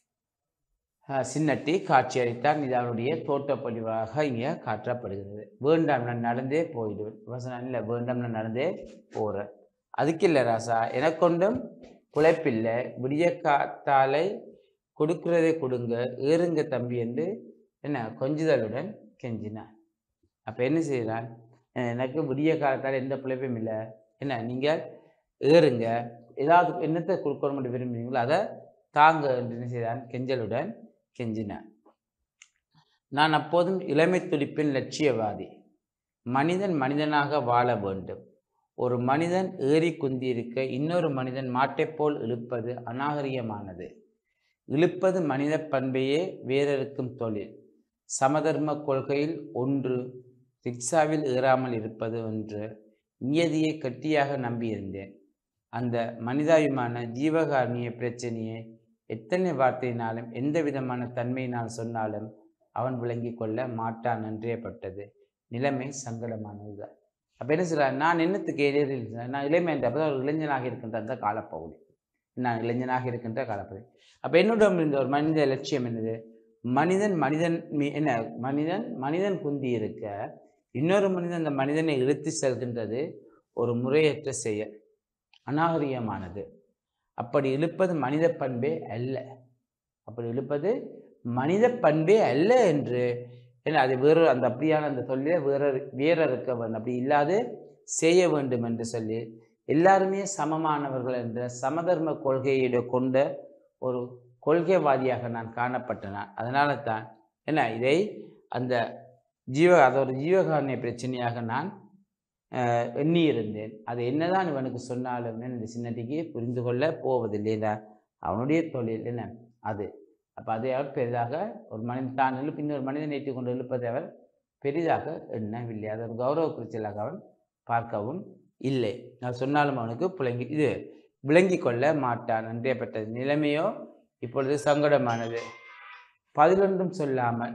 அஹ், சின்னட்டி காட்சியளித்தான் இது அவனுடைய தோட்டப்படிவாக இங்கே காட்டப்படுகிறது வேண்டாம் நான் நடந்தே போயிடுவேன் வசனம் இல்லை வேண்டாம் நான் நடந்தே போகிறேன் அதுக்கு இல்லை ராசா எனக்கொண்டும் குழைப்பில்லை விடிய காத்தாலை கொடுக்கிறதை கொடுங்க ஏறுங்க தம்பி என்று என்ன கொஞ்சுதலுடன் கெஞ்சினான் அப்போ என்ன செய்கிறான் அஹ் எனக்கு விடிய காலத்தால் எந்த பிழைப்பும் இல்லை என்ன நீங்கள் ஏறுங்க ஏதாவது என்னத்தை கொடுக்கணும் விரும்புகிறீங்களோ அதை தாங்க என்று என்ன செய்தான் கெஞ்சலுடன் கெஞ்சினான் நான் அப்போதும் இளமை துடிப்பின் லட்சியவாதி மனிதன் மனிதனாக வாழ வேண்டும் ஒரு மனிதன் ஏறி குந்தியிருக்க இன்னொரு மனிதன் மாட்டைப் போல் இழுப்பது அநாகரிகமானது இழுப்பது மனித பண்பையே வேறறுக்கும் தொழில் சமதர்ம கொள்கையில் ஒன்று ரிக்ஷாவில் ஏறாமல் இருப்பது ஒன்று நியதியை கட்டியாக நம்பியிருந்தேன் அந்த மனிதாயுமான ஜீவகாருண்ய பிரச்சனையை எத்தனை வார்த்தையினாலும் எந்த விதமான தன்மையினால் சொன்னாலும் அவன் விளங்கி கொள்ள மாட்டான் என்றேப்பட்டது நிலைமை சங்கடமானதுதான் அப்போ என்ன சொல்கிறார் நான் என்னத்துக்கு எதிரில் நான் இளமை என்ற அப்போ ஒரு இளைஞனாக இருக்கின்ற அந்த காலப்பகுதி நான் இளைஞனாக இருக்கின்ற காலப்பகுதி அப்போ என்னோட இருந்த ஒரு மனித லட்சியம் என்னது மனிதன் மனிதன் மீ- என்ன மனிதன் மனிதன் குந்தி இருக்க இன்னொரு மனிதன் அந்த மனிதனை இழுத்து செல்கின்றது ஒரு முறையற்ற செயல் அநாகரிகமானது அப்படி இழுப்பது மனித பண்பே அல்ல அப்படி இழுப்பது மனித பண்பே அல்ல என்று ஏன்னா அது வேறு அந்த அப்படியான அந்த தொழிலை வேற வேற இருக்க வேண்டும் அப்படி இல்லாது செய்ய வேண்டும் என்று சொல்லி எல்லாருமே சமமானவர்கள் என்ற சமதர்ம கொள்கையை கொண்ட ஒரு கொள்கைவாதியாக நான் காணப்பட்டேன் அதனால தான் என்ன இதை அந்த ஜீவ அது ஒரு ஜீவகாரணிய பிரச்சனையாக நான் அஹ், எண்ணியிருந்தேன் அது என்னதான் இவனுக்கு சொன்னாலும் இந்த சின்னட்டிக்கு புரிந்து கொள்ள போவதில்லை இந்த அவனுடைய தொழில் என்ன அது அப்போ அதை அவர் பெரிதாக ஒரு மனிதன் தான் எழுப்பி இன்னொரு மனிதனை ஏற்றி கொண்டு எழுப்பதை அவர் பெரிதாக எண்ணவில்லை அது ஒரு கௌரவ குறிச்சலாக அவன் பார்க்கவும் இல்லை நான் சொன்னாலும் அவனுக்கு புலங்கி இது விளங்கி கொள்ள மாட்டான் நன்றியப்பட்ட நிலைமையோ இப்பொழுது சங்கடமானது பதிலொன்றும் சொல்லாமல்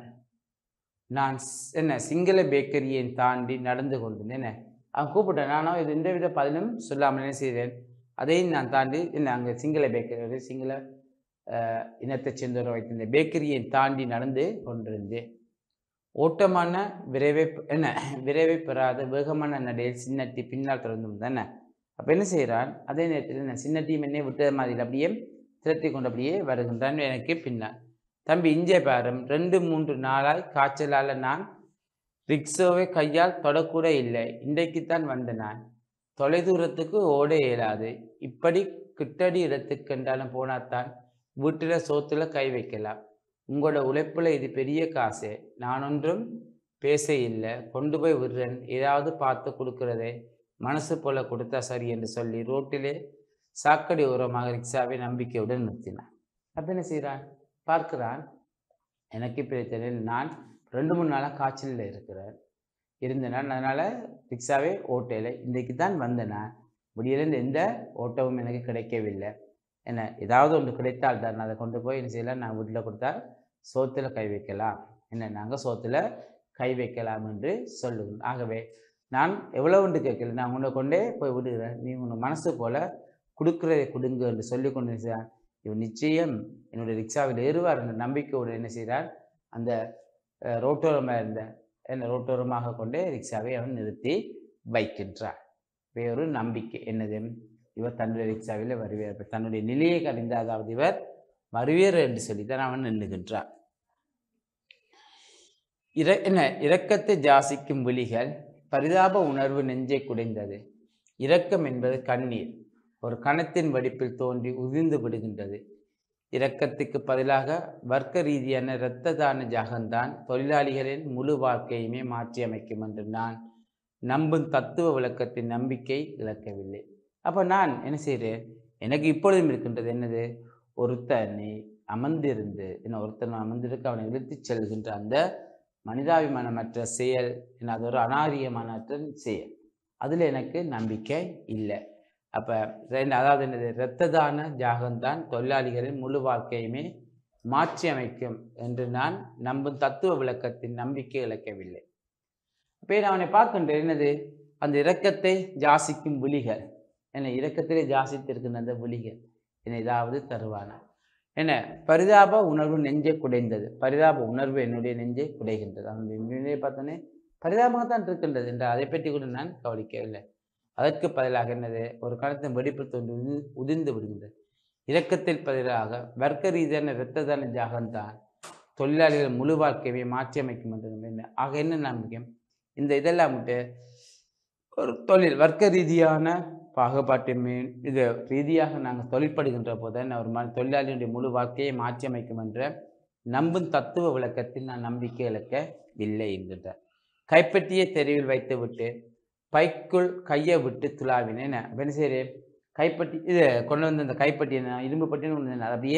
நான் ஸ்- என்ன சிங்கள பேக்கரியை தாண்டி நடந்து கொண்டிருந்தேன் என்ன அவன் கூப்பிட்டேன் நானும் இது எந்த வித பதிலும் சொல்லாமல் என்ன செய்தேன் அதையும் நான் தாண்டி என்ன அங்கே சிங்கள பேக்கரி ஒரு சிங்கள அஹ், இனத்தைச் சேர்ந்தவரை வைத்திருந்த பேக்கரியை தாண்டி நடந்து கொண்டிருந்தேன் ஓட்டமான விரைவை என்ன விரைவை பெறாத வேகமான நடையில் சின்னட்டி பின்னால் தொடர்ந்து தானே அப்போ என்ன செய்கிறான் அதே நேரத்தில் என்ன சின்னட்டியும் என்னை விட்டது மாதிரி அப்படியே திரட்டி கொண்டு அப்படியே வருகின்றான் எனக்கு பின்னால் தம்பி இஞ்சே பாரும் ரெண்டு மூன்று நாளாய் காய்ச்சலால் நான் ரிக்ஷோவை கையால் தொடக்கூட இல்லை இன்றைக்குத்தான் வந்த நான் தொலைதூரத்துக்கு ஓட இயலாது இப்படி கிட்டடி இடத்துக்கு என்றாலும் போனாத்தான் வீட்டில் சோத்துல கை வைக்கலாம் உங்களோட உழைப்புல இது பெரிய காசு நான் ஒன்றும் பேச இல்லை கொண்டு போய் விடுறேன் ஏதாவது பார்த்து கொடுக்கிறதே மனசு போல கொடுத்தா சரி என்று சொல்லி ரோட்டிலே சாக்கடை ஓரமாக ரிக்ஷாவை நம்பிக்கையுடன் நிறுத்தினான் அப்ப என்ன செய்கிறான் பார்க்கிறான் எனக்கு பிரச்சனை நான் ரெண்டு மூணு நாளாக காய்ச்சலில் இருக்கிறேன் இருந்தேன் அதனால் ரிக்ஷாவே ஓட்டையில் இன்றைக்கு தான் வந்தேன் நான் முடியலேருந்து எந்த ஓட்டமும் எனக்கு கிடைக்கவில்லை என்ன ஏதாவது ஒன்று கிடைத்தால் தான் அதை கொண்டு போய் என்ன செய்யலாம் நான் வீட்டில் கொடுத்தா சோத்துல கை வைக்கலாம் என்ன நாங்கள் சோத்துல கை வைக்கலாம் என்று சொல்லுங்கள் ஆகவே நான் எவ்வளவுண்டு கேட்கல நான் உன்னை கொண்டே போய் விடுகிறேன் நீ உன் மனசு போல கொடுக்கிறதை கொடுங்க என்று சொல்லி கொண்டு என்ன செய்றான்? இவன் நிச்சயம் என்னுடைய ரிக்ஷாவில் ஏறுவார் என்ற நம்பிக்கையோடு என்ன செய்கிறான் அந்த அஹ், ரோட்டோரமாக இருந்த என்ன ரோட்டோரமாக கொண்டே ரிக்ஷாவை அவன் நிறுத்தி வைக்கின்றான் வேறு நம்பிக்கை என்னது இவர் தன்னுடைய ரிக்ஷாவில் வருவார் இப்ப தன்னுடைய நிலையை கறிந்த அதாவது இவர் வருவேர் என்று சொல்லித்தான் அவன் எண்ணுகின்றான் இர என்ன இரக்கத்தை ஜாசிக்கும் விழிகள் பரிதாப உணர்வு நெஞ்சை குடைந்தது இரக்கம் என்பது கண்ணீர் ஒரு கணத்தின் வடிப்பில் தோன்றி உதிர்ந்து விடுகின்றது இரக்கத்துக்கு பதிலாக வர்க்க ரீதியான இரத்த தான ஜாகம்தான் தொழிலாளிகளின் முழு வாழ்க்கையுமே மாற்றியமைக்கும் என்று நான் நம்பும் தத்துவ விளக்கத்தின் நம்பிக்கை இழக்கவில்லை அப்போ நான் என்ன செய்கிறேன் எனக்கு இப்பொழுதும் இருக்கின்றது என்னது ஒருத்தனை அமர்ந்திருந்து என்ன ஒருத்தன் அமர்ந்திருக்க அவனை இழுத்துச் செல்கின்ற அந்த மனிதாபிமானமற்ற செயல் என்ன அது ஒரு அநாகரிகமானற்ற செயல் அதில் எனக்கு நம்பிக்கை இல்லை அப்போ அதாவது என்னது இரத்த தான ஜாகம்தான் தொழிலாளிகளின் முழு வாழ்க்கையுமே மாற்றி அமைக்கும் என்று நான் நம்பும் தத்துவ விளக்கத்தின் நம்பிக்கை இழக்கவில்லை அப்போ நான் அவனை பார்க்கின்றேன் என்னது அந்த இரக்கத்தை ஜாசிக்கும் விழிகள் என்ன இரக்கத்திலே ஜாசித்திருக்கின்ற அந்த விழிகள் என்னை ஏதாவது தருவானா என்ன பரிதாப உணர்வு நெஞ்சை குடைந்தது பரிதாப உணர்வு என்னுடைய நெஞ்சை குடைகின்றது அவனுடைய நிலையை பார்த்தோன்னே பரிதாபமாகத்தான் இருக்கின்றது என்று அதை பற்றி கூட நான் கவனிக்கவில்லை அதற்கு பதிலாக என்னது ஒரு காலத்தின் வெடிப்பு தோன்றி உதி- உதிர்ந்து விடுகின்றது இரக்கத்தில் பதிலாக வர்க்க ரீதியான இரத்த தான ஜாகம்தான் தொழிலாளிகள் முழு வாழ்க்கையை மாற்றியமைக்கும் என்று நம்பினேன். ஆக என்ன நம்பிக்கை இந்த இதெல்லாம் விட்டு ஒரு தொழில் வர்க்க ரீதியான பாகுபாட்டின் மேல் இது ரீதியாக நாங்கள் தொழிற்படுகின்ற போது என்ன ஒரு ம தொழிலாளியுடைய முழு வாழ்க்கையை மாற்றியமைக்கும் என்ற நம்பும் தத்துவ விளக்கத்தில் நான் நம்பிக்கை இழக்கவில்லை என்கின்றார் கைப்பற்றிய தெருவில் வைத்துவிட்டு பைக்குள் கையை விட்டு துளாவினேன் என்ன அப்ப என்ன செய்கிறேன் கைப்பட்டி இது கொண்டு வந்து இந்த கைப்பட்டி என்ன இரும்பு பட்டின்னு ஒன்று இருந்தது. அதை அப்படியே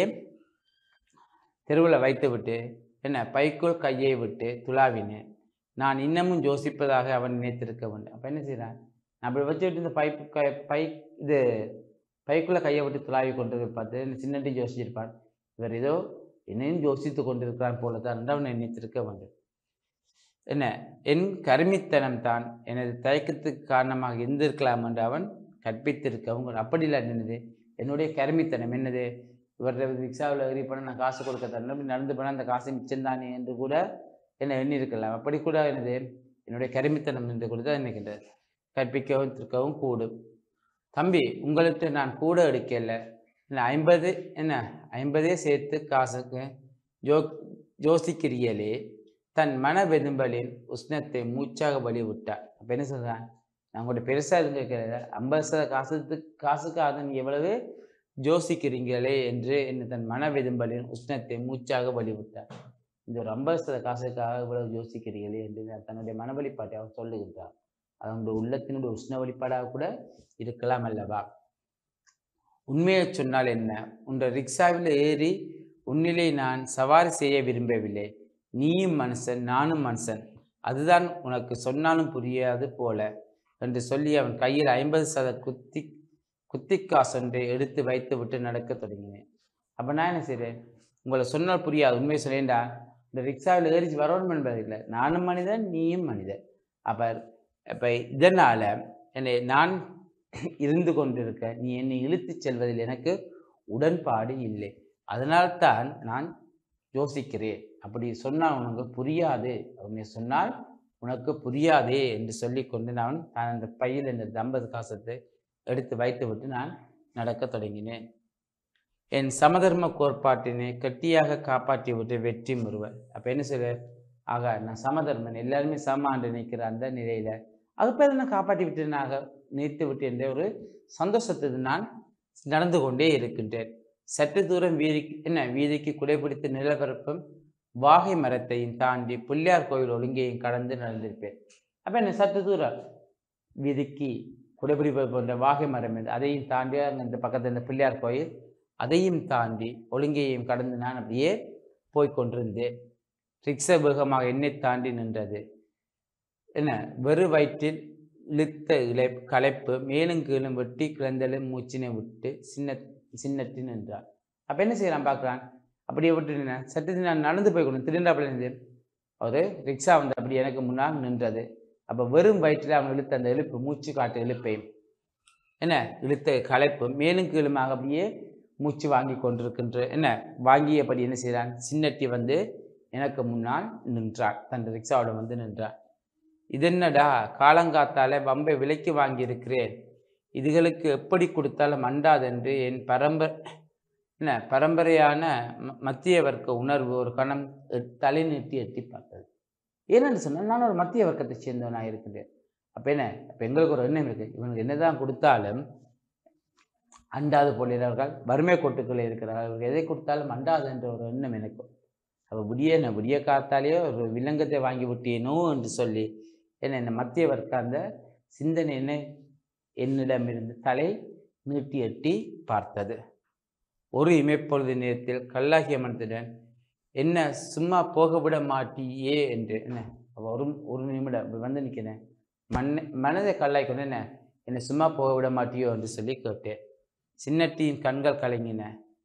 தெருவில் வைத்து விட்டு என்ன பைக்குள் கையை விட்டு துளாவினேன் நான் இன்னமும் யோசிப்பதாக அவன் நினைத்திருக்க வேண்டும் அப்போ என்ன செய்கிறான் நான் அப்படி வச்சுக்கிட்டு இந்த பைப்பு கை பை இது பைக்குள்ளே கையை விட்டு துளாவி கொண்டு பார்த்து இந்த சின்னட்டி யோசிச்சிருப்பான் இவர் ஏதோ என்னையும் யோசித்து கொண்டிருக்கிறான் போல தான் என்று அவனை நினைத்திருக்க வேண்டும் என்ன என் கருமித்தனம் தான் எனது தயக்கத்துக்கு காரணமாக இருந்திருக்கலாம் என்று அவன் கற்பித்திருக்கவும் அப்படி இல்லை என்னது என்னுடைய கருமித்தனம் என்னது இவர்கிட்ட ரிக்ஷாவில் ஏறி போனால் நான் காசு கொடுக்க தரணும் இப்படி நடந்து போனால் அந்த காசு மிச்சம்தானே என்று கூட என்ன எண்ணியிருக்கலாம் அப்படி கூட என்னது என்னுடைய கருமித்தனம் என்று கூட தான் நினைக்கின்றது கற்பிக்கவும் திருக்கவும் கூடும் தம்பி உங்களுக்கு நான் கூட எடுக்கல என்ன ஐம்பது என்ன ஐம்பதே சேர்த்து காசுக்கு ஜோ யோசிக்கிறீங்களே தன் மன வெதும்பலின் உஷ்ணத்தை மூச்சாக வழி விட்டார் அப்போ என்ன சொல்கிறான் நான் உங்கள்கிட்ட பெருசாக எதுவும் கேட்கல ஐம்பது சத காசுக்கு காசுக்காக நீங்கள் எவ்வளவு யோசிக்கிறீங்களே என்று என்ன தன் மன வெதும்பலின் உஷ்ணத்தை மூச்சாக வழி விட்டார் இந்த ஒரு ஐம்பது சத காசுக்காக இவ்வளவு யோசிக்கிறீர்களே என்று தன்னுடைய மன வழிபாட்டை அவர் சொல்லுகின்றார் அது அவனுடைய உள்ளத்தினுடைய உஷ்ண வழிபாடாக கூட இருக்கலாம் அல்லவா உண்மையை சொன்னால் என்ன உன்ற ரிக்ஷாவில் ஏறி உன்னிலே நான் சவாரி செய்ய விரும்பவில்லை நீயும் மனுஷன் நானும் மனுஷன் அதுதான் உனக்கு சொன்னாலும் புரியாது போல என்று சொல்லி அவன் கையில் ஐம்பது சத குத்தி குத்திக்காசொன்றை எடுத்து வைத்து விட்டு நடக்கத் தொடங்கினேன் அப்போ நான் என்ன செய்கிறேன் உங்களை சொன்னால் புரியாது உண்மையை சொல்லேன்டா இந்த ரிக்ஷாவில் ஏறிச்சு வரணும் என்பதில்லை நானும் மனிதன் நீயும் மனிதன் அப்போ இப்போ இதனால் என்னை நான் இருந்து கொண்டிருக்க நீ என்னை இழுத்துச் செல்வதில் எனக்கு உடன்பாடு இல்லை அதனால்தான் நான் யோசிக்கிறேன் அப்படி சொன்னால் உனக்கு புரியாது உன்னை சொன்னால் உனக்கு புரியாதே என்று சொல்லிக்கொண்டு நான் நான் அந்த பையில் இந்த ஐம்பது காசத்தை எடுத்து வைத்துவிட்டு நான் நடக்கத் தொடங்கினேன் என் சமதர்ம கோட்பாட்டினை கட்டியாக காப்பாற்றி விட்டு வெற்றி முறுவல் அப்போ என்ன செய்ய ஆக நான் சமதர்மன் எல்லாருமே சம என்று நிற்கிற அந்த நிலையில் அது பேர் நான் காப்பாற்றி விட்டேனாக நிறுத்தி விட்டு என்ற ஒரு சந்தோஷத்தில் நான் நடந்து கொண்டே இருக்கின்றேன் சற்று தூரம் வீதி என்ன வீதிக்கு குடைபிடித்து நிலப்பரப்பும் வாகை மரத்தையும் தாண்டி பிள்ளையார் கோயில் ஒழுங்கையும் கடந்து நடந்திருப்பேன் அப்போ என்ன சற்று தூரம் வீதிக்கு குடைபிடிப்பது போன்ற வாகை மரம் இருந்து அதையும் தாண்டி அங்க இந்த பக்கத்தில் இந்த பிள்ளையார் கோயில் அதையும் தாண்டி ஒழுங்கையும் கடந்து நான் அப்படியே போய்க் கொண்டிருந்தேன் ரிக்ஷா வேகமாக என்னை தாண்டி நின்றது என்ன வெறு வயிற்றில் இழுத்த இழை களைப்பு மேலும் கீழும் வெட்டி கிளந்தலும் மூச்சினை விட்டு சின்ன சின்னட்டி நின்றான் அப்போ என்ன செய்யறான் பார்க்குறான் அப்படியே விட்டு நின்றேன் சற்று நான் நடந்து போய் கொண்டு திருண்டாப்பில் இருந்து ஒரு ரிக்ஷா வந்து அப்படி எனக்கு முன்னால் நின்றது அப்போ வெறும் வயிற்றில் அவன் இழுத்த அந்த இழுப்பு மூச்சு காட்டு இழுப்பையும் என்ன இழுத்த களைப்பு மேலும் கீழுமாக அப்படியே மூச்சு வாங்கி கொண்டிருக்கின்ற என்ன வாங்கியபடி என்ன செய்கிறான் சின்னட்டி வந்து எனக்கு முன்னால் நின்றான் தன் ரிக்ஷாவோட வந்து நின்றான் இதென்னடா காலங்காத்தால வம்பை விலைக்கு வாங்கியிருக்கிறேன் இதுகளுக்கு எப்படி கொடுத்தாலும் மண்டாதென்று என் பரம்பரை என்ன பரம்பரையான ம- மத்திய வர்க்க உணர்வு ஒரு கணம் எ- தலை நீட்டி எட்டி பார்த்தது ஏனென்று சொன்னால் நான் ஒரு மத்திய வர்க்கத்தை சேர்ந்தவனாக இருக்கின்றேன் அப்போ என்ன அப்போ எங்களுக்கு ஒரு எண்ணம் இருக்குது இவனுக்கு என்னதான் கொடுத்தாலும் அண்டாது போலிறவர்கள் வறுமை கொட்டுக்குள்ளே இருக்கிறார்கள் அவர்கள் எதை கொடுத்தாலும் அண்டாது என்ற ஒரு எண்ணம் எனக்கு அப்போ விடிய நான் விடிய காத்தாலேயே ஒரு விலங்கத்தை வாங்கி விட்டேனோ என்று சொல்லி என்ன என்ன மத்திய வர்க்க அந்த சிந்தனை என்ன என்னிடமிருந்து தலை நீட்டி எட்டி பார்த்தது ஒரு இமைப்பொழுது நேரத்தில் கல்லாகிய மனத்துடன் என்ன சும்மா போக விட மாட்டியே என்று என்ன அப்ப ஒரு ஒரு நிமிடம் இப்படி வந்து நிற்கிறேன் மண் மனதை கல்லாய் கொண்டு என்ன என்னை சும்மா போக விட மாட்டியோ என்று சொல்லி கேட்டேன் சின்னட்டியின் கண்கள் கலங்கின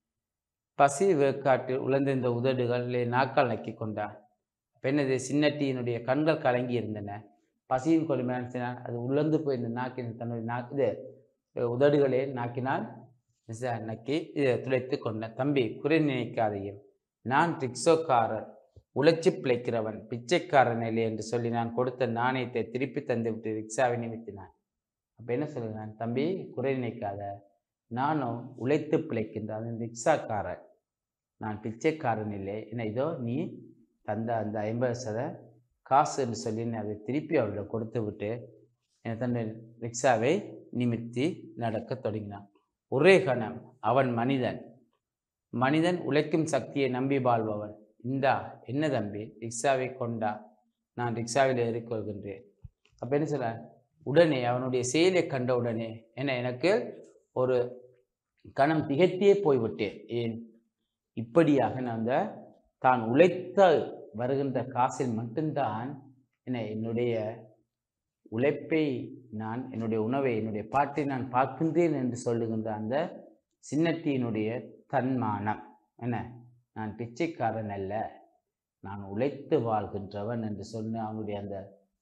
பசி வேக்காட்டு உழந்திருந்த உதடுகளிலே நாக்கால் நக்கி கொண்டான் பெண்ணது சின்னட்டியினுடைய கண்கள் கலங்கி இருந்தன பசியின் கொடுமையான அது உலர்ந்து போயிருந்த நாக்கின் தன்னுடைய நாக்கு இது உதடுகளே நாக்கினால் மிச நக்கி இதை துளைத்து கொண்ட தம்பி குறை நினைக்காதையும் நான் ரிக்ஷோக்காரர் உழைச்சி பிழைக்கிறவன் பிச்சைக்காரன் இல்லை என்று சொல்லி நான் கொடுத்த நாணயத்தை திருப்பி தந்துவிட்டு ரிக்ஷாவை நிமித்தினான் அப்போ என்ன சொல்லுகிறான் தம்பி குறை நினைக்காத நானும் உழைத்து பிழைக்கின்ற அந்த ரிக்ஷாக்காரன் நான் பிச்சைக்காரன் இல்லை என்ன இதோ நீ தந்த அந்த ஐம்பது சத காசு என்று சொல்லி நான் அதை திருப்பி அவரிடம் கொடுத்து விட்டு என் தன்னுடைய ரிக்ஷாவை நிமித்தி நடக்கத் தொடங்கினான் ஒரே கணம் அவன் மனிதன் மனிதன் உழைக்கும் சக்தியை நம்பி வாழ்பவன் இந்தா என்ன தம்பி ரிக்ஷாவை கொண்டா நான் ரிக்ஷாவில் ஏறிக்கொள்கின்றேன் அப்போ என்ன சொல்ல உடனே அவனுடைய செயலை கண்ட உடனே என்ன எனக்கு ஒரு கணம் திகைத்தே போய்விட்டேன் ஏன் இப்படியாக நான் அந்த தான் உழைத்த வருகின்ற காசில் மட்டும்தான் என்ன என்னுடைய உழைப்பை நான் என்னுடைய உணவை என்னுடைய பாட்டை நான் பார்க்கின்றேன் என்று சொல்லுகின்ற அந்த சின்னட்டியினுடைய தன்மானம் என்ன நான் பிச்சைக்காரன் அல்ல நான் உழைத்து வாழ்கின்றவன் என்று சொன்ன அவனுடைய அந்த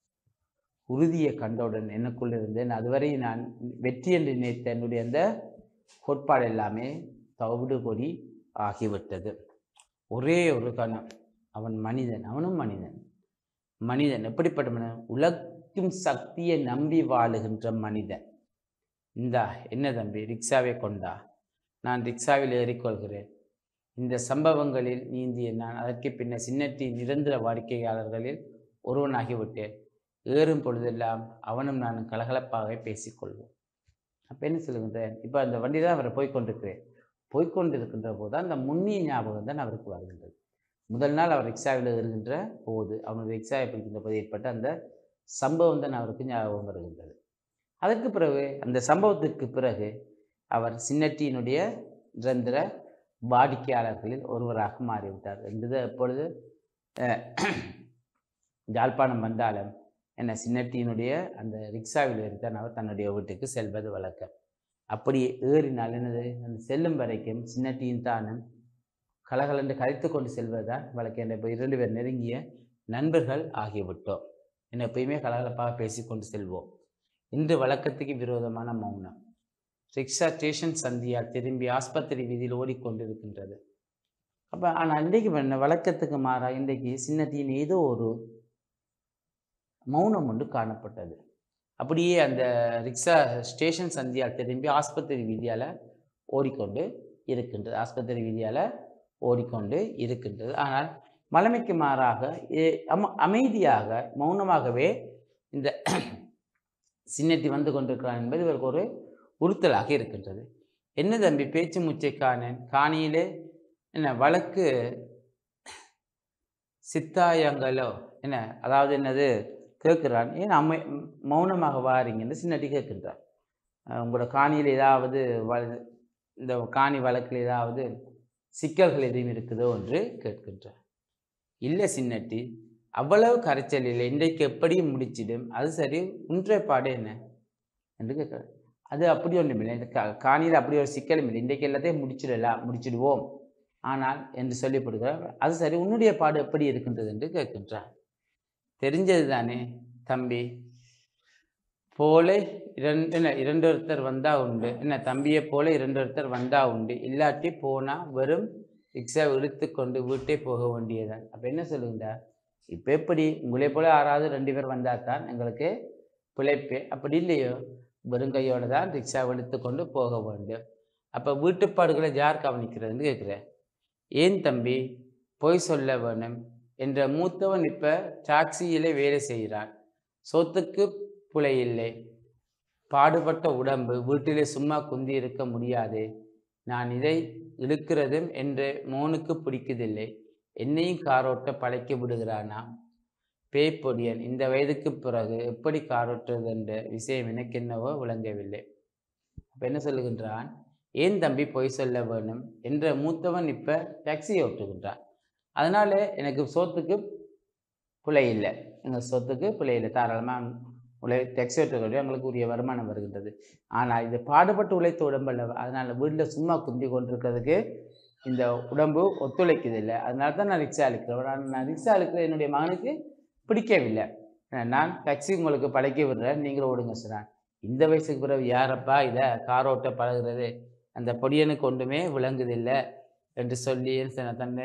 உறுதியை கண்டவுடன் எனக்குள் இருந்தேன் அதுவரை நான் வெற்றி என்று நினைத்த என்னுடைய அந்த கோட்பாடு எல்லாமே தவிடு பொடி ஆகிவிட்டது ஒரே ஒரு கணம் அவன் மனிதன் அவனும் மனிதன் மனிதன் எப்படிப்பட்ட மனிதன் உழைக்கும் சக்தியை நம்பி வாழுகின்ற மனிதன் இந்தா என்ன தம்பி ரிக்ஷாவை கொண்டா நான் ரிக்ஷாவில் ஏறிக்கொள்கிறேன் இந்த சம்பவங்களில் நீந்திய நான் அதற்கு பின்னர் சின்னட்டி நிரந்தர வாடிக்கையாளர்களில் ஒருவனாகிவிட்டேன் ஏறும் பொழுதெல்லாம் அவனும் நானும் கலகலப்பாகவே பேசிக்கொள்வோம் அப்போ என்ன சொல்லுகின்றேன் இப்போ அந்த வண்டி தான் அவரை போய்க்கொண்டிருக்கிறேன் போய்க்கொண்டிருக்கின்ற போது அந்த முன்னிய ஞாபகம் தான் அவருக்கு வருகின்றது முதல் நாள் அவர் ரிக்ஷாவில் இருக்கின்ற போது அவனுடைய ரிக்ஷாவை பிடிக்கின்ற போது ஏற்பட்ட அந்த சம்பவம் தான் அவருக்கு ஞாபகம் வருகின்றது அதற்கு பிறகு அந்த சம்பவத்திற்கு பிறகு அவர் சின்னட்டியினுடைய நிரந்தர வாடிக்கையாளர்களில் ஒருவராக மாறிவிட்டார் என்பது அப்பொழுது அஹ், யாழ்ப்பாணம் வந்தாலும் என்ன சின்னட்டியினுடைய அந்த ரிக்ஷாவில் ஏறித்தான் அவர் தன்னுடைய வீட்டுக்கு செல்வது வழக்கம் அப்படி ஏறினால் என்னது அந்த செல்லும் வரைக்கும் சின்னட்டியின் தானும் கலகலன்று கலைத்து கொண்டு செல்வதுதான் வழக்கம் என்ற இப்போ இரண்டு பேர் நெருங்கிய நண்பர்கள் ஆகிவிட்டோம் என்ன எப்பயுமே கலகலப்பாக பேசிக்கொண்டு செல்வோம் இன்று வழக்கத்துக்கு விரோதமான மௌனம் ரிக்ஷா ஸ்டேஷன் சந்தியால் திரும்பி ஆஸ்பத்திரி வீதியில் ஓடிக்கொண்டிருக்கின்றது அப்போ ஆனால் இன்றைக்கு என்ன வழக்கத்துக்கு மாறா இன்றைக்கு சின்னத்தின் ஏதோ ஒரு மௌனம் ஒன்று காணப்பட்டது அப்படியே அந்த ரிக்ஷா ஸ்டேஷன் சந்தியால் திரும்பி ஆஸ்பத்திரி வீதியால் ஓடிக்கொண்டு இருக்கின்றது ஆஸ்பத்திரி வீதியால் ஓடிக்கொண்டு இருக்கின்றது ஆனால் மலைமைக்கு மாறாக எ- அம- அமைதியாக மௌனமாகவே இந்த சின்னத்தி வந்து கொண்டிருக்கிறான் என்பது இவருக்கு ஒரு உறுத்தலாக இருக்கின்றது என்ன தம்பி பேச்சு மூச்சை காணேன் காணியிலே என்ன வழக்கு சித்தாயங்களோ என்ன அதாவது என்னது கேட்குறான் ஏன் அமை ம், மௌனமாக வாரீங்கன்னு சின்னட்டி கேட்கின்றான் அஹ் உங்களோட காணியில் ஏதாவது வ இந்த காணி வழக்கில் ஏதாவது சிக்கல்கள் எதுவும் இருக்குதோ என்று கேட்கின்றார் இல்லை சின்னட்டி அவ்வளவு கரைச்சல் இல்லை இன்றைக்கு எப்படியும் முடிச்சிடும் அது சரி உன்றை பாடு என்ன என்று கேட்குறார் அது அப்படி ஒன்றும் இல்லை இந்த கா காணியில் அப்படி ஒரு சிக்கலும் இல்லை இன்றைக்கு எல்லாத்தையும் முடிச்சிடலாம் முடிச்சிடுவோம் ஆனால் என்று சொல்லிப்படுகிறார் அது சரி உன்னுடைய பாடு எப்படி இருக்கின்றது என்று கேட்கின்றார் தெரிஞ்சது தானே தம்பி போல இரண்டு என்ன இரண்டு ஒருத்தர் வந்தா உண்டு என்ன தம்பியை போல இரண்டு ஒருத்தர் வந்தா உண்டு இல்லாட்டி போனா வெறும் ரிக்ஷா இழுத்து கொண்டு வீட்டே போக வேண்டியதான் அப்ப என்ன சொல்லுகின்றார் இப்ப எப்படி உங்களை போல யாராவது ரெண்டு பேர் வந்தா தான் எங்களுக்கு பிழைப்பு அப்படி இல்லையோ வெறுங்கையோட தான் ரிக்ஷா இழுத்து கொண்டு போக வேண்டும் அப்ப வீட்டுப்பாடுகளை யார் கவனிக்கிறதுன்னு கேட்குறேன் ஏன் தம்பி பொய் சொல்ல வேணும் என்ற மூத்தவன் இப்ப டாக்ஸியிலே வேலை செய்கிறான் சொத்துக்கு புலை இல்லை பாடுபட்ட உடம்பு வீட்டிலே சும்மா குந்தி இருக்க முடியாது நான் இதை இழுக்கிறதும் என்று மோனுக்கு பிடிக்குதில்லை என்னையும் காரோட்ட பழைக்க விடுகிறானா பேய்ப்பொடியன் இந்த வயதுக்கு பிறகு எப்படி காரோட்டுறது என்ற விஷயம் எனக்கு என்னவோ விளங்கவில்லை அப்ப என்ன சொல்லுகின்றான் ஏன் தம்பி பொய் சொல்ல வேணும் என்ற மூத்தவன் இப்ப டாக்ஸியை ஓட்டுகின்றான் அதனால எனக்கு சோத்துக்கு பிழை இல்லை எங்கள் சொத்துக்கு பிழை இல்லை தாராளமாக உழை டாக்ஸி ஓட்டுகிறது எங்களுக்கு உரிய வருமானம் வருகின்றது ஆனால் இது பாடுபட்டு உழைத்த உடம்பு அல்லவா அதனால் வீட்டில் சும்மா குந்தி கொண்டிருக்கிறதுக்கு இந்த உடம்பு ஒத்துழைக்குது இல்லை அதனால தான் நான் ரிக்ஷா அழுக்கிறேன் ஆனால் நான் ரிக்ஷா அழுக்கிற என்னுடைய மகனுக்கு பிடிக்கவில்லை நான் டாக்ஸி உங்களுக்கு பழக்கி விடுறேன் நீங்களும் ஓடுங்க சொன்னான் இந்த வயசுக்கு பிறகு யாரப்பா இதை கார் ஓட்ட பழகுறது அந்த பொடியனுக்கு ஒன்றுமே விளங்குதில்லை என்று சொல்லி சொன்ன தன்னை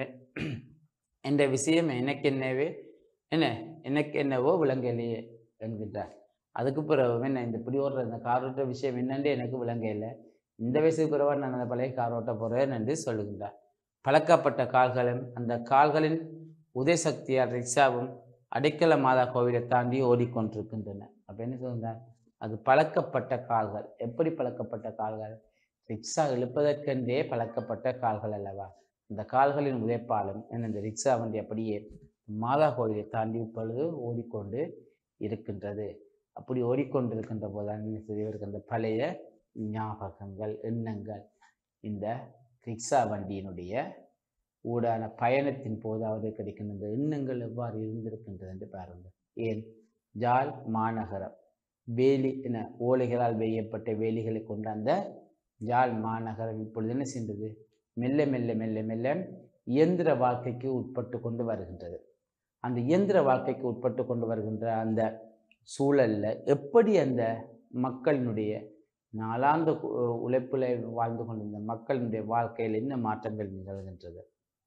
என்ற விஷயம் எனக்கு என்னவே என்ன எனக்கு என்னவோ விளங்கலையே என்கின்றார் அதுக்கு பிறகு என்ன இந்த இப்படி ஓடுற இந்த கார் ஓட்டுற விஷயம் என்னன்னு எனக்கு விளங்க இல்லை இந்த வயசுக்கு பிறகு நான் அந்த பழைய கார் ஓட்ட போகிறேன் என்று சொல்லுகின்றார் பழக்கப்பட்ட கால்களும் அந்த கால்களின் உதய சக்தியால் ரிக்ஷாவும் அடைக்கல மாதா கோவிலை தாண்டி ஓடிக்கொண்டிருக்கின்றன அப்படின்னு சொல்கிறார் அது பழக்கப்பட்ட கால்கள் எப்படி பழக்கப்பட்ட கால்கள் ரிக்ஷா இழுப்பதற்கென்றே பழக்கப்பட்ட கால்கள் அல்லவா இந்த கால்களின் உதைப்பாலும் என்ன இந்த ரிக்ஷா வண்டி அப்படியே மாதா கோவிலை தாண்டி இப்பொழுது ஓடிக்கொண்டு இருக்கின்றது அப்படி ஓடிக்கொண்டிருக்கின்ற போதுதான் என்ன செய்து இவருக்கு அந்த பழைய ஞாபகங்கள் எண்ணங்கள் இந்த ரிக்ஷா வண்டியினுடைய ஊடான பயணத்தின் போது அவருக்கு கிடைக்கின்ற இந்த எண்ணங்கள் எவ்வாறு இருந்திருக்கின்றது என்று பாருங்கள் ஏன் ஜாழ் மாநகரம் வேலி என ஓலைகளால் வேயப்பட்ட வேலிகளை கொண்ட அந்த ஜாழ் மாநகரம் இப்பொழுது என்ன செய்தது மெல்ல மெல்ல மெல்ல மெல்ல இயந்திர வாழ்க்கைக்கு உட்பட்டு கொண்டு வருகின்றது அந்த இயந்திர வாழ்க்கைக்கு உட்பட்டு கொண்டு வருகின்ற அந்த சூழல்ல எப்படி அந்த மக்களினுடைய நாளாந்த கு- உழைப்பில் வாழ்ந்து கொண்டிருந்த மக்களினுடைய வாழ்க்கையில் என்ன மாற்றங்கள் நிகழ்கின்றது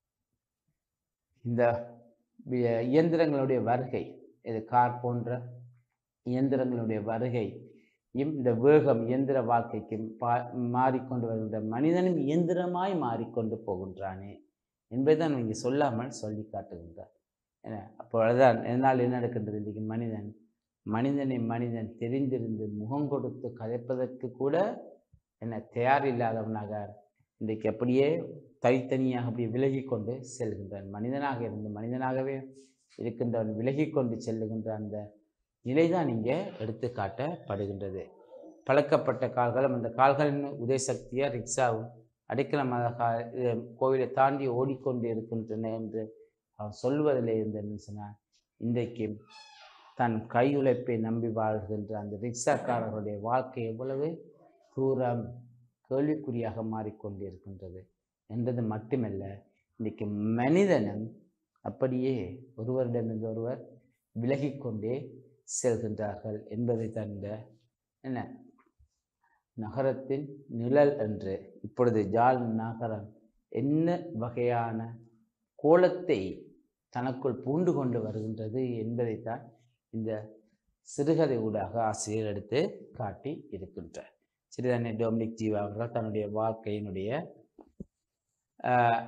இந்த வி- இயந்திரங்களுடைய வருகை இது கார் போன்ற இயந்திரங்களுடைய வருகை இம் இந்த வேகம் இயந்திர வாழ்க்கைக்கும் பா மாறிக்கொண்டு வருகின்ற மனிதனும் இயந்திரமாய் மாறிக்கொண்டு போகின்றானே என்பதுதான் இங்கே சொல்லாமல் சொல்லி காட்டுகின்றார் என அப்பொழுதுதான் என்னால் என்ன நடக்கின்றது இன்றைக்கு மனிதன் மனிதனை மனிதன் தெரிந்திருந்து முகம் கொடுத்து கதைப்பதற்கு கூட என்ன தயார் இல்லாதவனாக இன்றைக்கு அப்படியே தனித்தனியாக அப்படி விலகி கொண்டு செல்கின்றான் மனிதனாக இருந்து மனிதனாகவே இருக்கின்றவன் விலகி கொண்டு செல்லுகின்ற அந்த நிலைதான் இங்கே எடுத்து காட்டப்படுகின்றது பழக்கப்பட்ட கால்களும் அந்த கால்களின் உதய சக்தியாக ரிக்ஷாவும் அடைக்கலமாக கா இது கோவிலை தாண்டி ஓடிக்கொண்டு இருக்கின்றன என்று அவன் சொல்வதில் இருந்து என்ன சொன்னான் இன்றைக்கு தன் கையுழைப்பை நம்பி வாழ்கின்ற அந்த ரிக்ஷாக்காரர்களுடைய வாழ்க்கை எவ்வளவு தூரம் கேள்விக்குறியாக மாறிக்கொண்டிருக்கின்றது என்றது மட்டுமல்ல இன்றைக்கு மனிதனும் அப்படியே ஒருவரிடமிருந்து ஒருவர் விலகிக்கொண்டே செல்கின்றார்கள் என்பதை தந்த என்ன நகரத்தின் நிழல் என்று இப்பொழுது ஜாழ் நகரம் என்ன வகையான கோலத்தை தனக்குள் பூண்டு கொண்டு வருகின்றது என்பதைத்தான் இந்த சிறுகதை ஊடாக ஆசிரியர் எடுத்து காட்டி இருக்கின்றார் சிறுதானே டொமினிக் ஜீவா அவர்கள் தன்னுடைய வாழ்க்கையினுடைய ஆஹ்,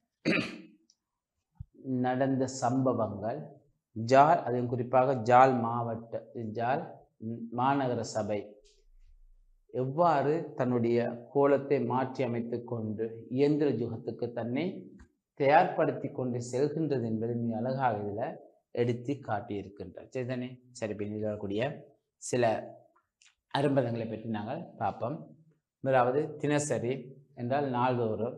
நடந்த சம்பவங்கள் ஜால் அதுவும் குறிப்பாக ஜால் மாவட்ட ஜால் ம், மாநகர சபை எவ்வாறு தன்னுடைய கோலத்தை மாற்றி அமைத்து கொண்டு இயந்திர யுகத்துக்கு தன்னை தயார்படுத்தி கொண்டு செல்கின்றது என்பது மிக அழகாக இதில் எடுத்து காட்டியிருக்கின்றார் சரிதானே சரி பின் வரக்கூடிய சில அரும்பதங்களை பற்றி நாங்கள் பார்ப்போம் முதலாவது தினசரி என்றால் நாள்தோறும்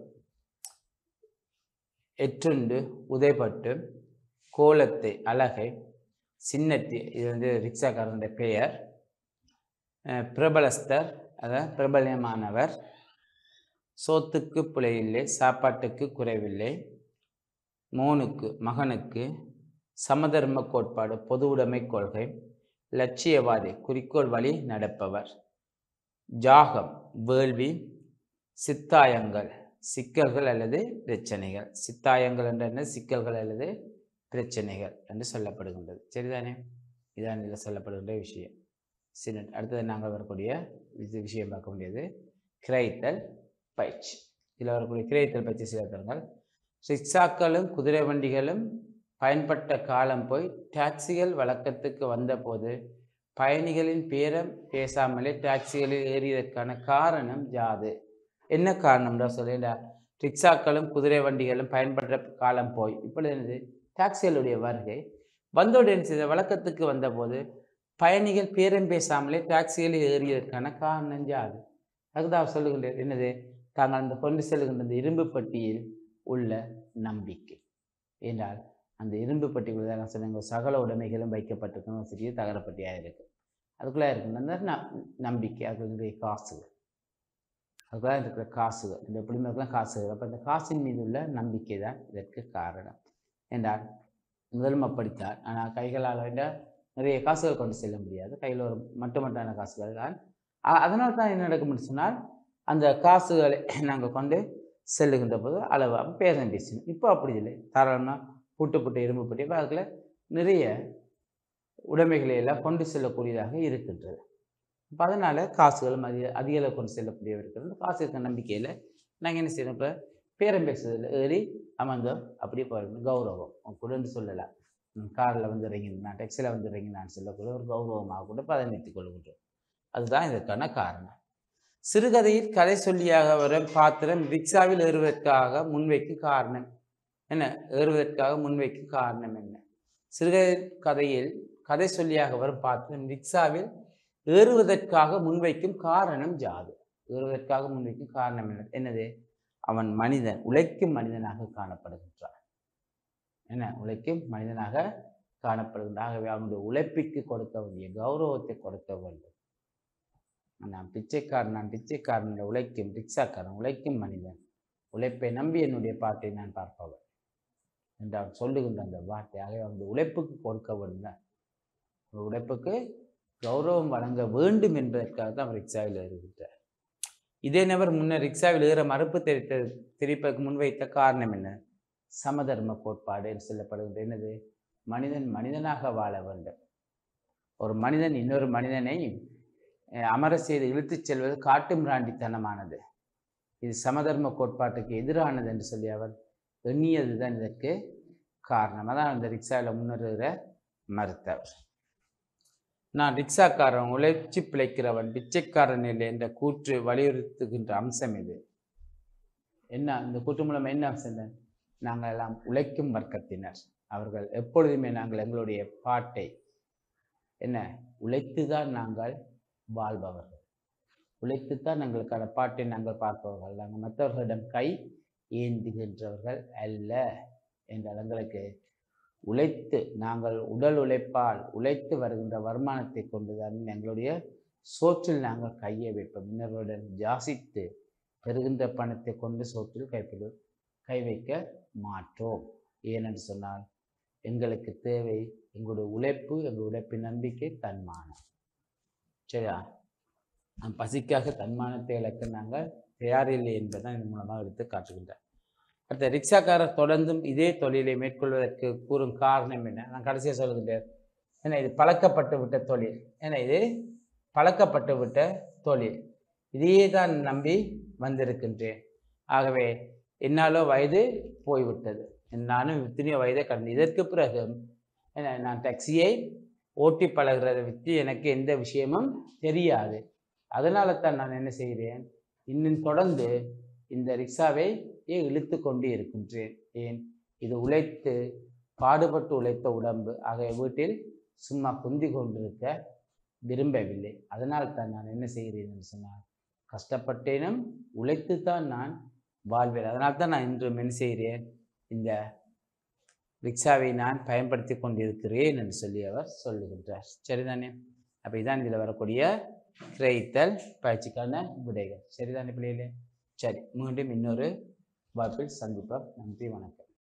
எற்றுண்டு உதைப்பட்டு கோலத்தை அழகை சின்னத்தி இது வந்து ரிக்ஷாக்காரனுடைய பெயர் அஹ் பிரபலஸ்தர் அதாவது பிரபலமானவர் சோத்துக்கு பிழையில்லை சாப்பாட்டுக்கு குறைவில்லை மோனுக்கு மகனுக்கு சமதர்ம கோட்பாடு பொது உடைமை கொள்கை லட்சியவாதி குறிக்கோள் வழி நடப்பவர் ஜாகம் வேள்வி சித்தாயங்கள் சிக்கல்கள் அல்லது பிரச்சனைகள் சித்தாயங்கள் என்ற என்ன சிக்கல்கள் அல்லது பிரச்சனைகள் என்று சொல்லப்படுகின்றது சரிதானே இதான் இதில் சொல்லப்படுகின்ற விஷயம் சரி அடுத்தது நாங்கள் வரக்கூடிய இது விஷயம் பார்க்க முடியாது கிரைத்தல் பயிற்சி இதில் வரக்கூடிய கிரைத்தல் பயிற்சி சில தரங்கள் ரிக்ஷாக்களும் குதிரை வண்டிகளும் பயன்பட்ட காலம் போய் டாக்ஸிகள் வழக்கத்துக்கு வந்தபோது பயணிகளின் பேரம் பேசாமலே டாக்ஸிகளில் ஏறியதற்கான காரணம் யாது என்ன காரணம்டா சொல்லேண்டா ரிக்ஷாக்களும் குதிரை வண்டிகளும் பயன்படுற காலம் போய் இப்பொழுது என்னது டாக்ஸிகளுடைய வருகை வந்தோடு என்ன செய்த வழக்கத்துக்கு வந்தபோது பயணிகள் பேரம் பேசாமலே டாக்ஸிகளில் ஏறியதற்கான காரணம் யாது அதுதான் அவர் சொல்லுகின்றார் என்னது தாங்கள் அந்த கொண்டு செல்கின்ற அந்த இரும்பு பட்டியில் உள்ள நம்பிக்கை என்றால் அந்த இரும்பு பட்டிக்குள்ள தான் நான் சொன்னேங்க சகல உடைமைகளும் வைக்கப்பட்டிருக்கும் ஒரு சிறிய தகரப்பட்டியாக இருக்கு அதுக்குள்ளே இருக்கு அந்த ந- நம்பிக்கை அதுக்குள்ளே காசுகள் அதுக்குள்ளே இருக்கிற காசுகள் இந்த பிள்ளைங்களுக்குலாம் காசுகள் அப்போ அந்த காசின் மீது உள்ள நம்பிக்கை தான் இதற்கு காரணம் என்றால் முதலும் அப்படித்தான் ஆனால் கைகளால் விட நிறைய காசுகள் கொண்டு செல்ல முடியாது கையில் ஒரு மட்டுமட்டான காசுகள் தான் அ- அதனால தான் என்ன நடக்கும்னு சொன்னால் அந்த காசுகளை நாங்கள் கொண்டு செல்லுகின்ற போது அளவாக பேரம் பேசணும் இப்போ அப்படி இல்லை தாராளமாக பூட்டு பூட்டு இரும்பு பூட்டி அப்ப அதுக்குள்ள நிறைய உடைமைகளை எல்லாம் கொண்டு செல்லக்கூடியதாக இருக்கின்றது அப்போ அதனால் காசுகளும் அதிக அதிக அளவு கொண்டு செல்லக்கூடியதாக இருக்கிறது அந்த காசு இருக்க நம்பிக்கையில் நாங்கள் என்ன செய்யணும் இப்போ பேரம் பேசுறதுல ஏறி அமர்ந்தோம் அப்படியே போகிறோம் கௌரவம் கூடன்னு சொல்லலாம் காரில் வந்து இறங்கினா டெக்ஸியில் வந்து இறங்கினான்னு சொல்லக்கூடிய ஒரு கௌரவமாக கூட பதனித்துக் கொள்கின்றோம் அதுதான் இதற்கான காரணம் சிறுகதையில் கதை சொல்லியாக வரும் பாத்திரம் ரிக்ஷாவில் ஏறுவதற்காக முன்வைக்கும் காரணம் என்ன ஏறுவதற்காக முன்வைக்கும் காரணம் என்ன சிறுகதை கதையில் கதை சொல்லியாக வரும் பாத்திரம் ரிக்ஷாவில் ஏறுவதற்காக முன்வைக்கும் காரணம் ஜாது ஏறுவதற்காக முன்வைக்கும் காரணம் என்ன என்னது அவன் மனிதன் உழைக்கும் மனிதனாக காணப்படுகின்றான் என்ன உழைக்கும் மனிதனாக காணப்படுகின்றான் ஆகவே அவனுடைய உழைப்பிற்கு கொடுக்க வேண்டிய கௌரவத்தை கொடுக்க வேண்டும் நான் பிச்சைக்காரன் நான் பிச்சைக்காரன் இல்லை, உழைக்கும் ரிக்ஷாக்காரன் உழைக்கும் மனிதன் உழைப்பை நம்பி என்னுடைய பாட்டை நான் பார்ப்பவன் என்று அவன் சொல்லுகின்ற அந்த வார்த்தை ஆகவே அவனுடைய உழைப்புக்கு கொடுக்க வேண்டும் ஒரு உழைப்புக்கு கௌரவம் வழங்க வேண்டும் என்பதற்காக தான் அவர் ரிக்ஷாவில் ஏறுகின்றார் இதே நபர் முன்னர் ரிக்ஷாவில் ஏற மறுப்பு தெரிவித்த தெரிவிப்பதற்கு முன்வைத்த காரணம் என்ன சமதர்ம கோட்பாடு என்று சொல்லப்படுகின்ற என்னது மனிதன் மனிதனாக வாழ வேண்டும் ஒரு மனிதன் இன்னொரு மனிதனை அஹ், அமர செய்து இழுத்துச் செல்வது காட்டு மிராண்டித்தனமானது இது சமதர்ம கோட்பாட்டுக்கு எதிரானது என்று சொல்லி அவர் எண்ணியது தான் இதற்கு காரணம் அதான் அந்த ரிக்ஷாவில் முன்னேறுகிற மறுத்தவர் நான் ரிக்ஷாக்காரன் உழைச்சி பிழைக்கிறவன் பிச்சைக்காரன் இல்லை என்ற கூற்று வலியுறுத்துகின்ற அம்சம் இது என்ன இந்த கூற்று மூலம் என்ன அம்சம் தான் நாங்கள் எல்லாம் உழைக்கும் வர்க்கத்தினர் அவர்கள் எப்பொழுதுமே நாங்கள் எங்களுடைய பாட்டை என்ன உழைத்துதான் நாங்கள் வாழ்பவர்கள் உழைத்துத்தான் எங்களுக்கான பாட்டை நாங்கள் பார்ப்பவர்கள் நாங்கள் மற்றவர்களிடம் கை ஏந்துகின்றவர்கள் அல்ல என்றால் எங்களுக்கு உழைத்து நாங்கள் உடல் உழைப்பால் உழைத்து வருகின்ற வருமானத்தை கொண்டுதான் எங்களுடைய சோற்றில் நாங்கள் கையை வைப்போம் இன்னொருடன் ஜாசித்து பெறுகின்ற பணத்தை கொண்டு சோற்றில் கைப்பிடு கை வைக்க மாட்டோம் ஏனென்று சொன்னால் எங்களுக்கு தேவை எங்களுடைய உழைப்பு எங்கள் உழைப்பின் நம்பிக்கை தன்மானம் சரியா நம் பசிக்காக தன்மானத்தை இழக்க நாங்கள் தயாரில்லை என்பதை இதன் மூலமாக எடுத்து காட்டுகின்றார் அடுத்த ரிக்ஷாக்காரர் தொடர்ந்தும் இதே தொழிலை மேற்கொள்வதற்கு கூறும் காரணம் என்ன நான் கடைசியாக சொல்லுகின்றேன் ஏன்னா இது பழக்கப்பட்டு விட்ட தொழில் ஏன்னா இது பழக்கப்பட்டு விட்ட தொழில் இதையே தான் நம்பி வந்திருக்கின்றேன் ஆகவே என்னாலோ வயது போய்விட்டது நானும் எத்தனையோ வயதை கடந்து இதற்கு பிறகு என்ன நான் டாக்ஸியை ஓட்டி பழகிறத பற்றி எனக்கு எந்த விஷயமும் தெரியாது அதனால தான் நான் என்ன செய்கிறேன் இன்னும் தொடர்ந்து இந்த ரிக்ஷாவை ஏன் இழுத்து கொண்டு இருக்கின்றேன் ஏன் இது உழைத்து பாடுபட்டு உழைத்த உடம்பு ஆகிய வீட்டில் சும்மா குந்தி கொண்டிருக்க விரும்பவில்லை அதனால் தான் நான் என்ன செய்கிறேன் என்று சொன்னால் கஷ்டப்பட்டேனும் உழைத்துத்தான் நான் வாழ்வேன் அதனால் தான் நான் இன்றும் என்ன செய்கிறேன் இந்த ரிக்ஷாவை நான் பயன்படுத்தி கொண்டிருக்கிறேன் என்று சொல்லி அவர் சொல்லுகின்றார் சரிதானே அப்போ இதான் இதில் வரக்கூடிய கிரகித்தல் பயிற்சிக்கான விடைகள் சரிதானே பிள்ளைகளே சரி மீண்டும் இன்னொரு வாய்ப்பில் சந்திப்போம் நன்றி வணக்கம்